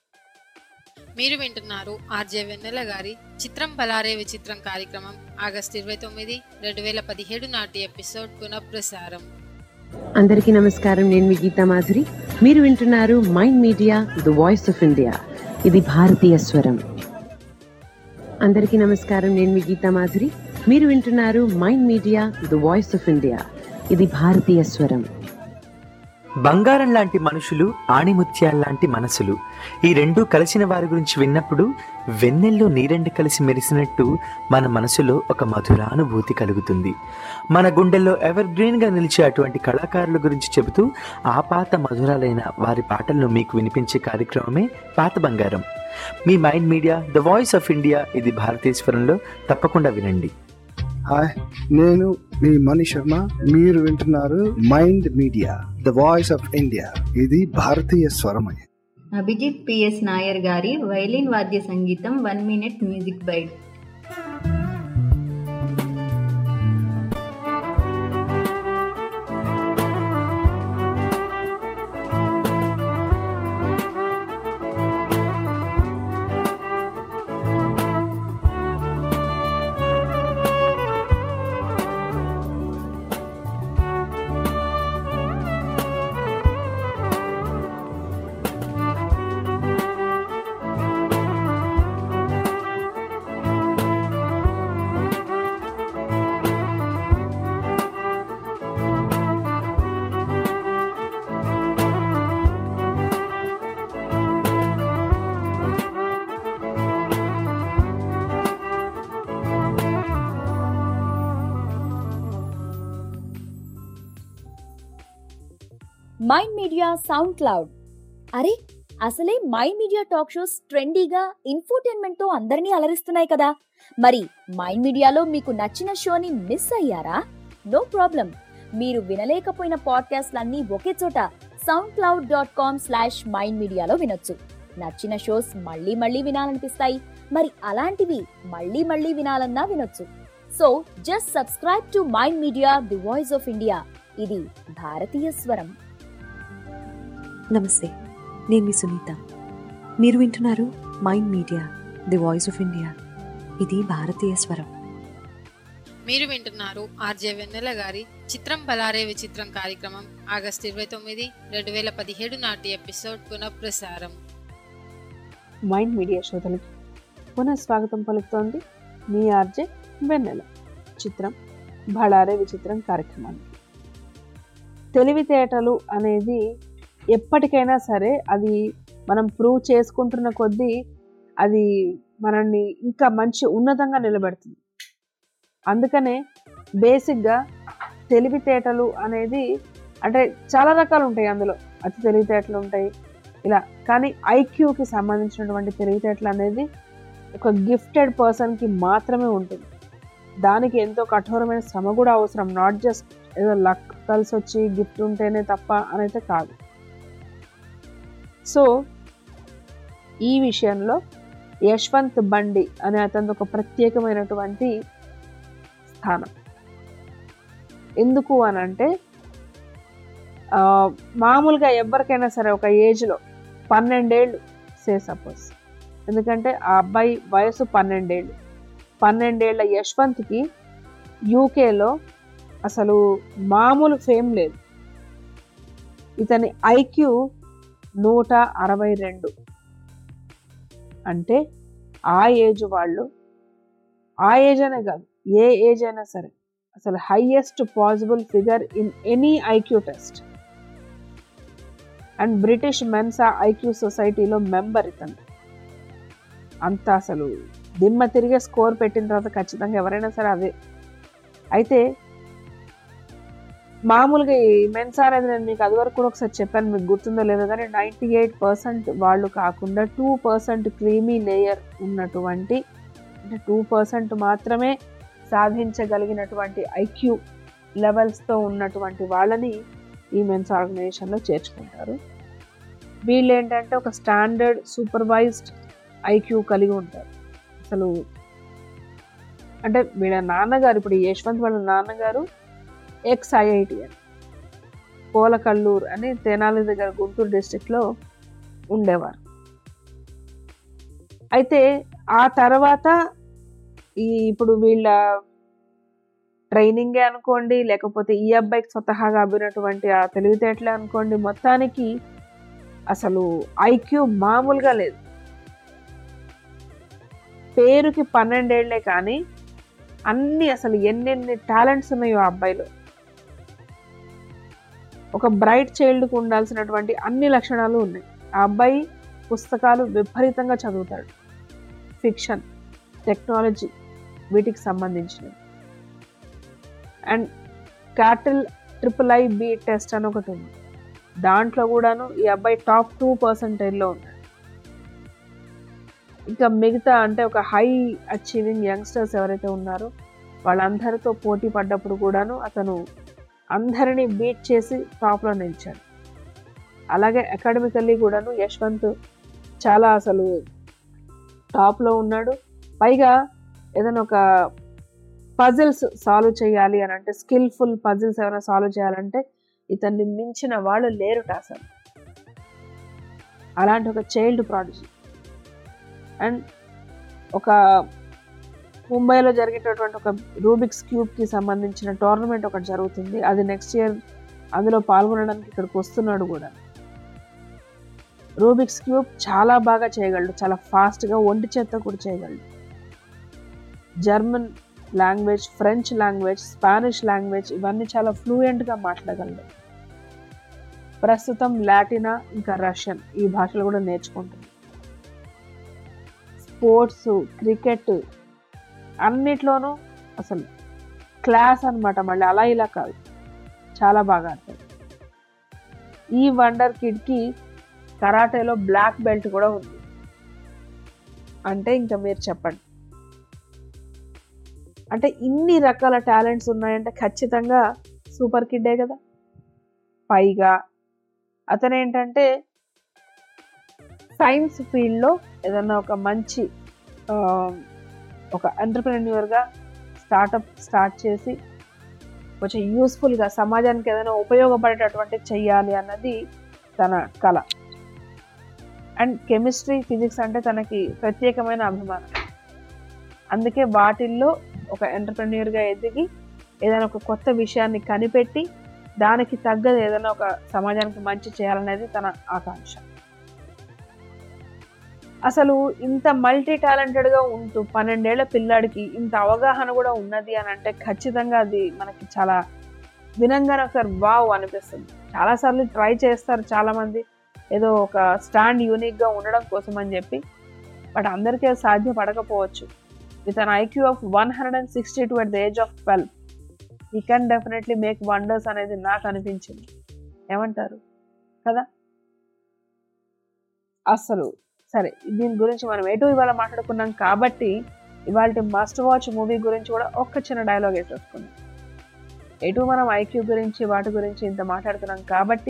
మీరు వింటున్నారు ఆర్జే వెన్నెల గారి చిత్రం బలారే విచిత్రం కార్యక్రమం ఆగస్టు ఇరవై తొమ్మిది రెండు వేల పదిహేడు నాటి ఎపిసోడ్ పునఃప్రసారం అందరికీ నమస్కారం నేను మీ గీతా మాధురి మీరు వింటున్నారు Mind Media the voice of India ఇది భారతీయ స్వరం అందరికీ నమస్కారం నేను మీ గీతా మాధురి మీరు వింటున్నారు Mind Media the voice of India ఇది భారతీయ స్వరం బంగారం లాంటి మనుషులు ఆణిముత్యాల్లాంటి మనసులు ఈ రెండూ కలిసిన వారి గురించి విన్నప్పుడు వెన్నెల్లో నీరెండు కలిసి మెరిసినట్టు మన మనసులో ఒక మధురానుభూతి కలుగుతుంది మన గుండెల్లో ఎవర్ గ్రీన్గా నిలిచే అటువంటి కళాకారుల గురించి చెబుతూ ఆ పాత మధురాలైన వారి పాటలను మీకు వినిపించే కార్యక్రమమే పాత బంగారం మీ Mind Media the voice of India ఇది భారతీశ్వరంలో తప్పకుండా వినండి హాయ్ నేను మీ మణి శర్మ మీరు వింటున్నారు Mind Media the voice of India ఇది భారతీయ స్వరమయ అభిజిత్ పిఎస్ నాయర్ గారి వైలిన్ వాద్య సంగీతం one minute music bite Mind Media SoundCloud అరే అసలే మైండ్ మీడియా టాక్ షోస్ ట్రెండీగా ఇన్ఫోటైన్మెంట్ తో అందరినీ అలరిస్తున్నాయి కదా మరి మైండ్ మీడియాలో మీకు నచ్చిన షోని మిస్ అయ్యారా నో ప్రాబ్లం మీరు వినలేకపోయిన పాడ్కాస్ట్లన్నీ ఒకే చోట SoundCloud dot com slash Mind మీడియాలో వినొచ్చు నచ్చిన షోస్ మళ్ళీ మళ్ళీ వినాలనిపిస్తాయి మరి అలాంటివి మళ్ళీ మళ్ళీ వినాలన్నా వినొచ్చు so just subscribe to Mind Media the voice of India ఇది భారతీయ స్వరం నమస్తే నేను మీ సునీత మీరు వింటున్నారు Mind Media the voice of India ఇది భారతీయ స్వరం మీరు వింటున్నారు ఆర్జే వెన్నెల గారి చిత్రం బలారే విచిత్రం కార్యక్రమం ఆగస్టు ఇరవై తొమ్మిది రెండు వేల పదిహేడు నాటి ఎపిసోడ్ పునఃప్రసారం మైండ్ మీడియా శ్రోతలకి పునః స్వాగతం పలుకుతోంది మీ ఆర్జే వెన్నెల చిత్రం బళారే విచిత్రం కార్యక్రమానికి తెలివితేటలు అనేది ఎప్పటికైనా సరే అది మనం ప్రూవ్ చేసుకుంటున్న కొద్దీ అది మనల్ని ఇంకా మంచి ఉన్నతంగా నిలబెడుతుంది అందుకనే బేసిక్గా తెలివితేటలు అనేది అంటే చాలా రకాలు ఉంటాయి అందులో అతి తెలివితేటలు ఉంటాయి ఇలా కానీ ఐక్యూకి సంబంధించినటువంటి తెలివితేటలు అనేది ఒక గిఫ్టెడ్ పర్సన్కి మాత్రమే ఉంటుంది దానికి ఎంతో కఠోరమైన శ్రమ కూడా అవసరం నాట్ జస్ట్ ఏదో లక్ కలిసి వచ్చి గిఫ్ట్ ఉంటేనే తప్ప అనైతే కాదు సో ఈ విషయంలో యశ్వంత్ బండి అనే అతని ఒక ప్రత్యేకమైనటువంటి స్థానం ఎందుకు అని అంటే ఆ, మామూలుగా ఎవరికైనా సరే ఒక ఏజ్లో పన్నెండేళ్ళు సే సపోజ్ ఎందుకంటే ఆ అబ్బాయి వయసు పన్నెండేళ్ళు పన్నెండేళ్ల యశ్వంత్కి యూకేలో అసలు మామూలు ఫేమ్ లేదు ఇతని ఐక్యూ నూట అరవై రెండు అంటే ఆ ఏజ్ వాళ్ళు ఆ ఏజ్ అనే కాదు ఏ ఏజ్ అయినా సరే అసలు highest possible figure in any IQ test and British Mensa IQ సొసైటీలో మెంబర్ ఇతను అంత అసలు దిమ్మ తిరిగే స్కోర్ పెట్టిన తర్వాత ఖచ్చితంగా ఎవరైనా సరే అదే అయితే మామూలుగా ఈ మెన్సార్ అనేది నేను మీకు అది వరకు కూడా ఒకసారి చెప్పాను మీకు గుర్తుందో లేదో కానీ నైంటీ ఎయిట్ పర్సెంట్ వాళ్ళు కాకుండా టూ పర్సెంట్ క్రీమీ లేయర్ ఉన్నటువంటి అంటే టూ పర్సెంట్ మాత్రమే సాధించగలిగినటువంటి ఐక్యూ లెవెల్స్తో ఉన్నటువంటి వాళ్ళని ఈ మెన్స్ ఆర్గనైజేషన్లో చేర్చుకుంటారు వీళ్ళు ఏంటంటే ఒక స్టాండర్డ్ సూపర్వైజ్డ్ ఐక్యూ కలిగి ఉంటారు అసలు అంటే వీళ్ళ నాన్నగారు ఇప్పుడు ఈ యశ్వంత్ వాళ్ళ నాన్నగారు ఎక్స్ ఐఐటిఎన్ పోలకల్లూరు అని తెనాలి దగ్గర గుంటూరు డిస్టిక్లో ఉండేవారు అయితే ఆ తర్వాత ఈ ఇప్పుడు వీళ్ళ ట్రైనింగే అనుకోండి లేకపోతే ఈ అబ్బాయికి స్వతహాగా అబ్బినటువంటి ఆ తెలివితేటలే అనుకోండి మొత్తానికి అసలు ఐక్యూ మామూలుగా లేదు పేరుకి పన్నెండేళ్లే కానీ అన్ని అసలు ఎన్నెన్ని టాలెంట్స్ ఉన్నాయో ఆ అబ్బాయిలో ఒక బ్రైట్ చైల్డ్కి ఉండాల్సినటువంటి అన్ని లక్షణాలు ఉన్నాయి ఆ అబ్బాయి పుస్తకాలు విపరీతంగా చదువుతాడు ఫిక్షన్ టెక్నాలజీ వీటికి సంబంధించినవి and Cattell triple I B test అని ఒకటి ఉంది దాంట్లో కూడాను ఈ అబ్బాయి టాప్ టూ పర్సెంటేజ్లో ఉన్నాడు ఇంకా మిగతా అంటే ఒక హై అచీవింగ్ యంగ్స్టర్స్ ఎవరైతే ఉన్నారో వాళ్ళందరితో పోటీ పడ్డప్పుడు కూడాను అతను అందరినీ బీట్ చేసి టాప్లో నిలిచాడు అలాగే అకాడమికల్లీ కూడాను యశ్వంత్ చాలా అసలు టాప్లో ఉన్నాడు పైగా ఏదైనా ఒక పజిల్స్ సాల్వ్ చేయాలి అని అంటే స్కిల్ఫుల్ పజిల్స్ ఏమైనా సాల్వ్ చేయాలంటే ఇతన్ని మించిన వాళ్ళు లేరుట అసలు అలాంటి ఒక చైల్డ్ ప్రాడిజీ అండ్ ఒక ముంబైలో జరిగేటటువంటి ఒక రూబిక్స్ క్యూబ్కి సంబంధించిన టోర్నమెంట్ ఒకటి జరుగుతుంది అది నెక్స్ట్ ఇయర్ అందులో పాల్గొనడానికి ఇక్కడికి వస్తున్నాడు కూడా రూబిక్స్ క్యూబ్ చాలా బాగా చేయగలడు చాలా ఫాస్ట్గా ఒంటి చేత్తో కూడా చేయగలడు German language French language Spanish language ఇవన్నీ చాలా ఫ్లూయెంట్గా మాట్లాడగలడు ప్రస్తుతం లాటినా ఇంకా రష్యన్ ఈ భాషలు కూడా నేర్చుకుంటుంది స్పోర్ట్స్ క్రికెట్ అన్నిట్లోనూ అసలు క్లాస్ అన్నమాట మళ్ళీ అలా ఇలా కాదు చాలా బాగా ఆడతాడు ఈ వండర్ కిడ్కి కరాటేలో బ్లాక్ బెల్ట్ కూడా ఉంది అంటే ఇంకా మీరు చెప్పండి అంటే ఇన్ని రకాల టాలెంట్స్ ఉన్నాయంటే ఖచ్చితంగా సూపర్ కిడ్డే కదా పైగా అతను ఏంటంటే సైన్స్ ఫీల్డ్లో ఏదన్నా ఒక మంచి ఆ, ఒక ఎంటర్ప్రెన్యూర్గా స్టార్టప్ స్టార్ట్ చేసి కొంచెం యూస్ఫుల్గా సమాజానికి ఏదైనా ఉపయోగపడేటటువంటి చెయ్యాలి అన్నది తన కళ అండ్ కెమిస్ట్రీ ఫిజిక్స్ అంటే తనకి ప్రత్యేకమైన అభిమానం అందుకే వాటిల్లో ఒక ఎంటర్ప్రెన్యూర్గా ఎదిగి ఏదైనా ఒక కొత్త విషయాన్ని కనిపెట్టి దానికి తగ్గది ఏదైనా ఒక సమాజానికి మంచి చేయాలనేది తన ఆకాంక్ష అసలు ఇంత మల్టీ టాలెంటెడ్గా ఉంటూ పన్నెండేళ్ల పిల్లాడికి ఇంత అవగాహన కూడా ఉన్నది అని అంటే ఖచ్చితంగా అది మనకి చాలా వినంగానే ఒకసారి వావ్ అనిపిస్తుంది చాలాసార్లు ట్రై చేస్తారు చాలామంది ఏదో ఒక స్టాండ్ యూనిక్గా ఉండడం కోసం అని చెప్పి బట్ అందరికీ అది సాధ్యపడకపోవచ్చు with an IQ of one hundred and sixty two at the age of twelve he can definitely make wonders అనేది నాకు అనిపించింది ఏమంటారు కదా అసలు సరే దీని గురించి మనం ఎటు ఇవాళ మాట్లాడుకున్నాం కాబట్టి ఇవాళ మస్ట్ వాచ్ మూవీ గురించి కూడా ఒక్క చిన్న డైలాగ్ వేసేసుకున్నాం ఎటు మనం ఐక్యూ గురించి వాటి గురించి ఇంత మాట్లాడుతున్నాం కాబట్టి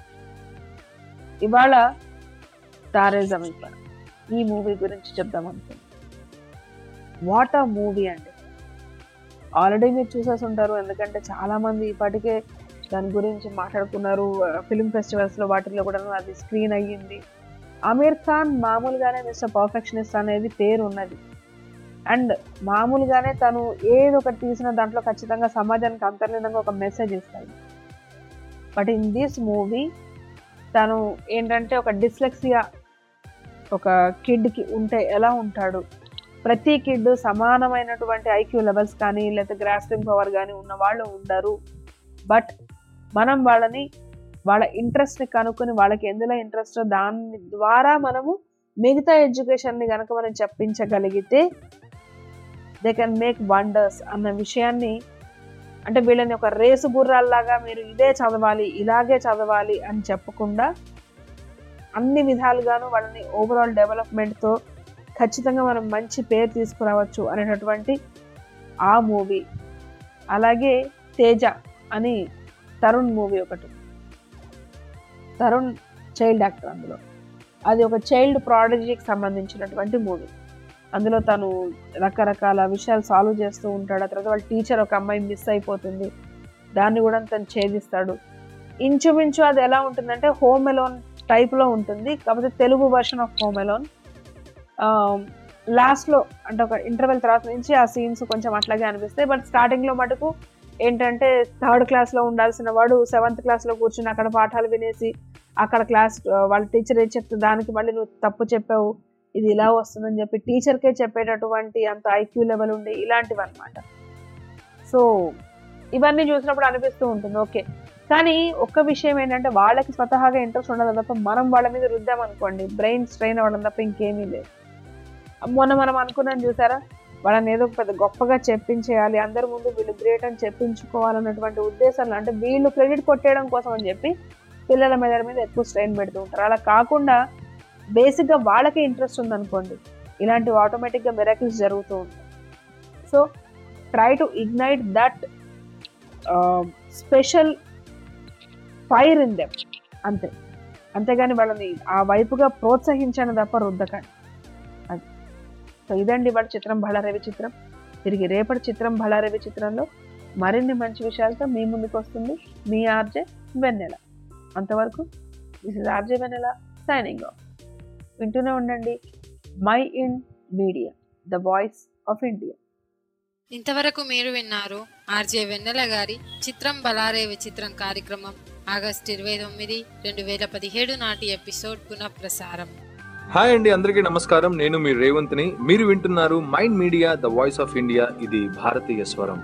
ఇవాళ తారే జమీన్ పర్ ఈ మూవీ గురించి చెప్దాం అనుకున్నాం వాట్ ఆ మూవీ అండి ఆల్రెడీ మీరు చూసేసి ఉంటారు ఎందుకంటే చాలా మంది ఇప్పటికే దాని గురించి మాట్లాడుకున్నారు ఫిల్మ్ ఫెస్టివల్స్లో వాటిల్లో కూడా అది స్క్రీన్ అయ్యింది అమీర్ ఖాన్ మామూలుగానే మిస్టర్ పర్ఫెక్షనిస్ట్ అనేది పేరు ఉన్నది అండ్ మామూలుగానే తను ఏదో ఒకటి తీసిన దాంట్లో ఖచ్చితంగా సమాజానికి అంతర్లీనంగా ఒక మెసేజ్ ఇస్తాడు బట్ ఇన్ దిస్ మూవీ తను ఏంటంటే ఒక డిస్లెక్సియా ఒక కిడ్కి ఉంటే ఎలా ఉంటాడు ప్రతి కిడ్ సమానమైనటువంటి ఐక్యూ లెవెల్స్ కానీ లేకపోతే గ్రాస్పింగ్ పవర్ కానీ ఉన్న వాళ్ళు ఉండరు బట్ మనం వాళ్ళని వాళ్ళ ఇంట్రెస్ట్ని కనుక్కొని వాళ్ళకి ఎందులో ఇంట్రెస్ట్ దాని ద్వారా మనము మిగతా ఎడ్యుకేషన్ని కనుక మనం చెప్పించగలిగితే దే కెన్ మేక్ వండర్స్ అన్న విషయాన్ని అంటే వీళ్ళని ఒక రేసు గుర్రాల్లాగా మీరు ఇదే చదవాలి ఇలాగే చదవాలి అని చెప్పకుండా అన్ని విధాలుగాను వాళ్ళని ఓవరాల్ డెవలప్మెంట్తో ఖచ్చితంగా మనం మంచి పేరు తీసుకురావచ్చు అనేటటువంటి ఆ మూవీ అలాగే తేజ అని తరుణ్ మూవీ ఒకటి తరుణ్ చైల్డ్ యాక్టర్ అందులో అది ఒక చైల్డ్ ప్రాడజీకి సంబంధించినటువంటి మూవీ అందులో తను రకరకాల విషయాలు సాల్వ్ చేస్తూ ఉంటాడు ఆ తర్వాత వాళ్ళ టీచర్ ఒక అమ్మాయి మిస్ అయిపోతుంది దాన్ని కూడా తను ఛేదిస్తాడు ఇంచుమించు అది ఎలా ఉంటుందంటే హోమ్ ఎలోన్ టైప్లో ఉంటుంది కాకపోతే తెలుగు వర్షన్ ఆఫ్ హోమ్ ఎలోన్ లాస్ట్లో అంటే ఒక ఇంటర్వెల్ తర్వాత నుంచి ఆ సీన్స్ కొంచెం అట్లాగే అనిపిస్తాయి బట్ స్టార్టింగ్లో మటుకు ఏంటంటే థర్డ్ క్లాస్లో ఉండాల్సిన వాడు సెవెంత్ క్లాస్లో కూర్చుని అక్కడ పాఠాలు వినేసి అక్కడ క్లాస్ వాళ్ళ టీచర్ ఏం చెప్తే దానికి మళ్ళీ నువ్వు తప్పు చెప్పావు ఇది ఇలా వస్తుందని చెప్పి టీచర్కే చెప్పేటటువంటి అంత ఐక్యూ లెవెల్ ఉండి ఇలాంటివి అనమాట సో ఇవన్నీ చూసినప్పుడు అనిపిస్తూ ఉంటుంది ఓకే కానీ ఒక్క విషయం ఏంటంటే వాళ్ళకి స్వతహాగా ఇంట్రెస్ట్ ఉండదు తప్ప మనం వాళ్ళ మీద రుద్దామనుకోండి బ్రెయిన్ స్ట్రెయిన్ అవ్వడం తప్ప ఇంకేమీ లేదు మొన్న మనం అనుకున్నాం చూసారా వాళ్ళని ఏదో పెద్ద గొప్పగా చెప్పించేయాలి అందరి ముందు వీళ్ళు గ్రేట్ అని చెప్పించుకోవాలన్నటువంటి ఉద్దేశంలో అంటే వీళ్ళు క్రెడిట్ కొట్టేయడం కోసం అని చెప్పి పిల్లల మీద మీద ఎక్కువ స్ట్రెయిన్ పెడుతూ ఉంటారు అలా కాకుండా బేసిక్గా వాళ్ళకే ఇంట్రెస్ట్ ఉందనుకోండి ఇలాంటివి ఆటోమేటిక్గా మెరకిల్స్ జరుగుతూ ఉంటాయి so try to ignite that special fire in them అంతే అంతేగాని వాళ్ళని ఆ వైపుగా ప్రోత్సహించని తప్ప రుద్దకండి అది సో ఇదండి వాళ్ళ చిత్రం బళారవి చిత్రం తిరిగి రేపటి చిత్రం బళారవి చిత్రంలో మరిన్ని మంచి విషయాలతో మీ ముందుకు వస్తుంది మీ ఆర్జే వెన్నెల అంతవరకు this is RJ Vennela signing off వింటూనే ఉండండి Mind Media the voice of India ఇంతవరకు మీరు విన్నారు ఆర్జే వెన్నెల గారి చిత్రం బలారే విచిత్రం కార్యక్రమం ఆగస్టు ఇరవై తొమ్మిది రెండు వేల పదిహేడు నాటి ఎపిసోడ్ పునఃప్రసారం హాయ్ అండి అందరికీ నమస్కారం నేను మీ రేవంత్ని మీరు వింటున్నారు Mind Media the voice of India ఇది భారతీయ స్వరం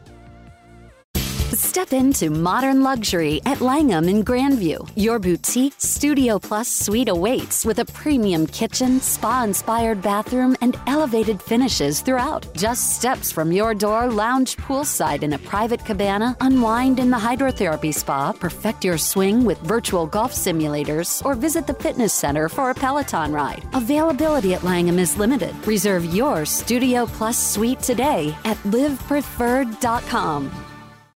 Step into modern luxury at Langham in Grandview. Your boutique Studio Plus suite awaits with a premium kitchen, spa inspired bathroom, and elevated finishes throughout. Just steps from your door, lounge poolside in a private cabana, unwind in the hydrotherapy spa, perfect your swing with virtual golf simulators, or visit the fitness center for a Peloton ride. Availability at Langham is limited. Reserve your Studio Plus suite today at livepreferred.com.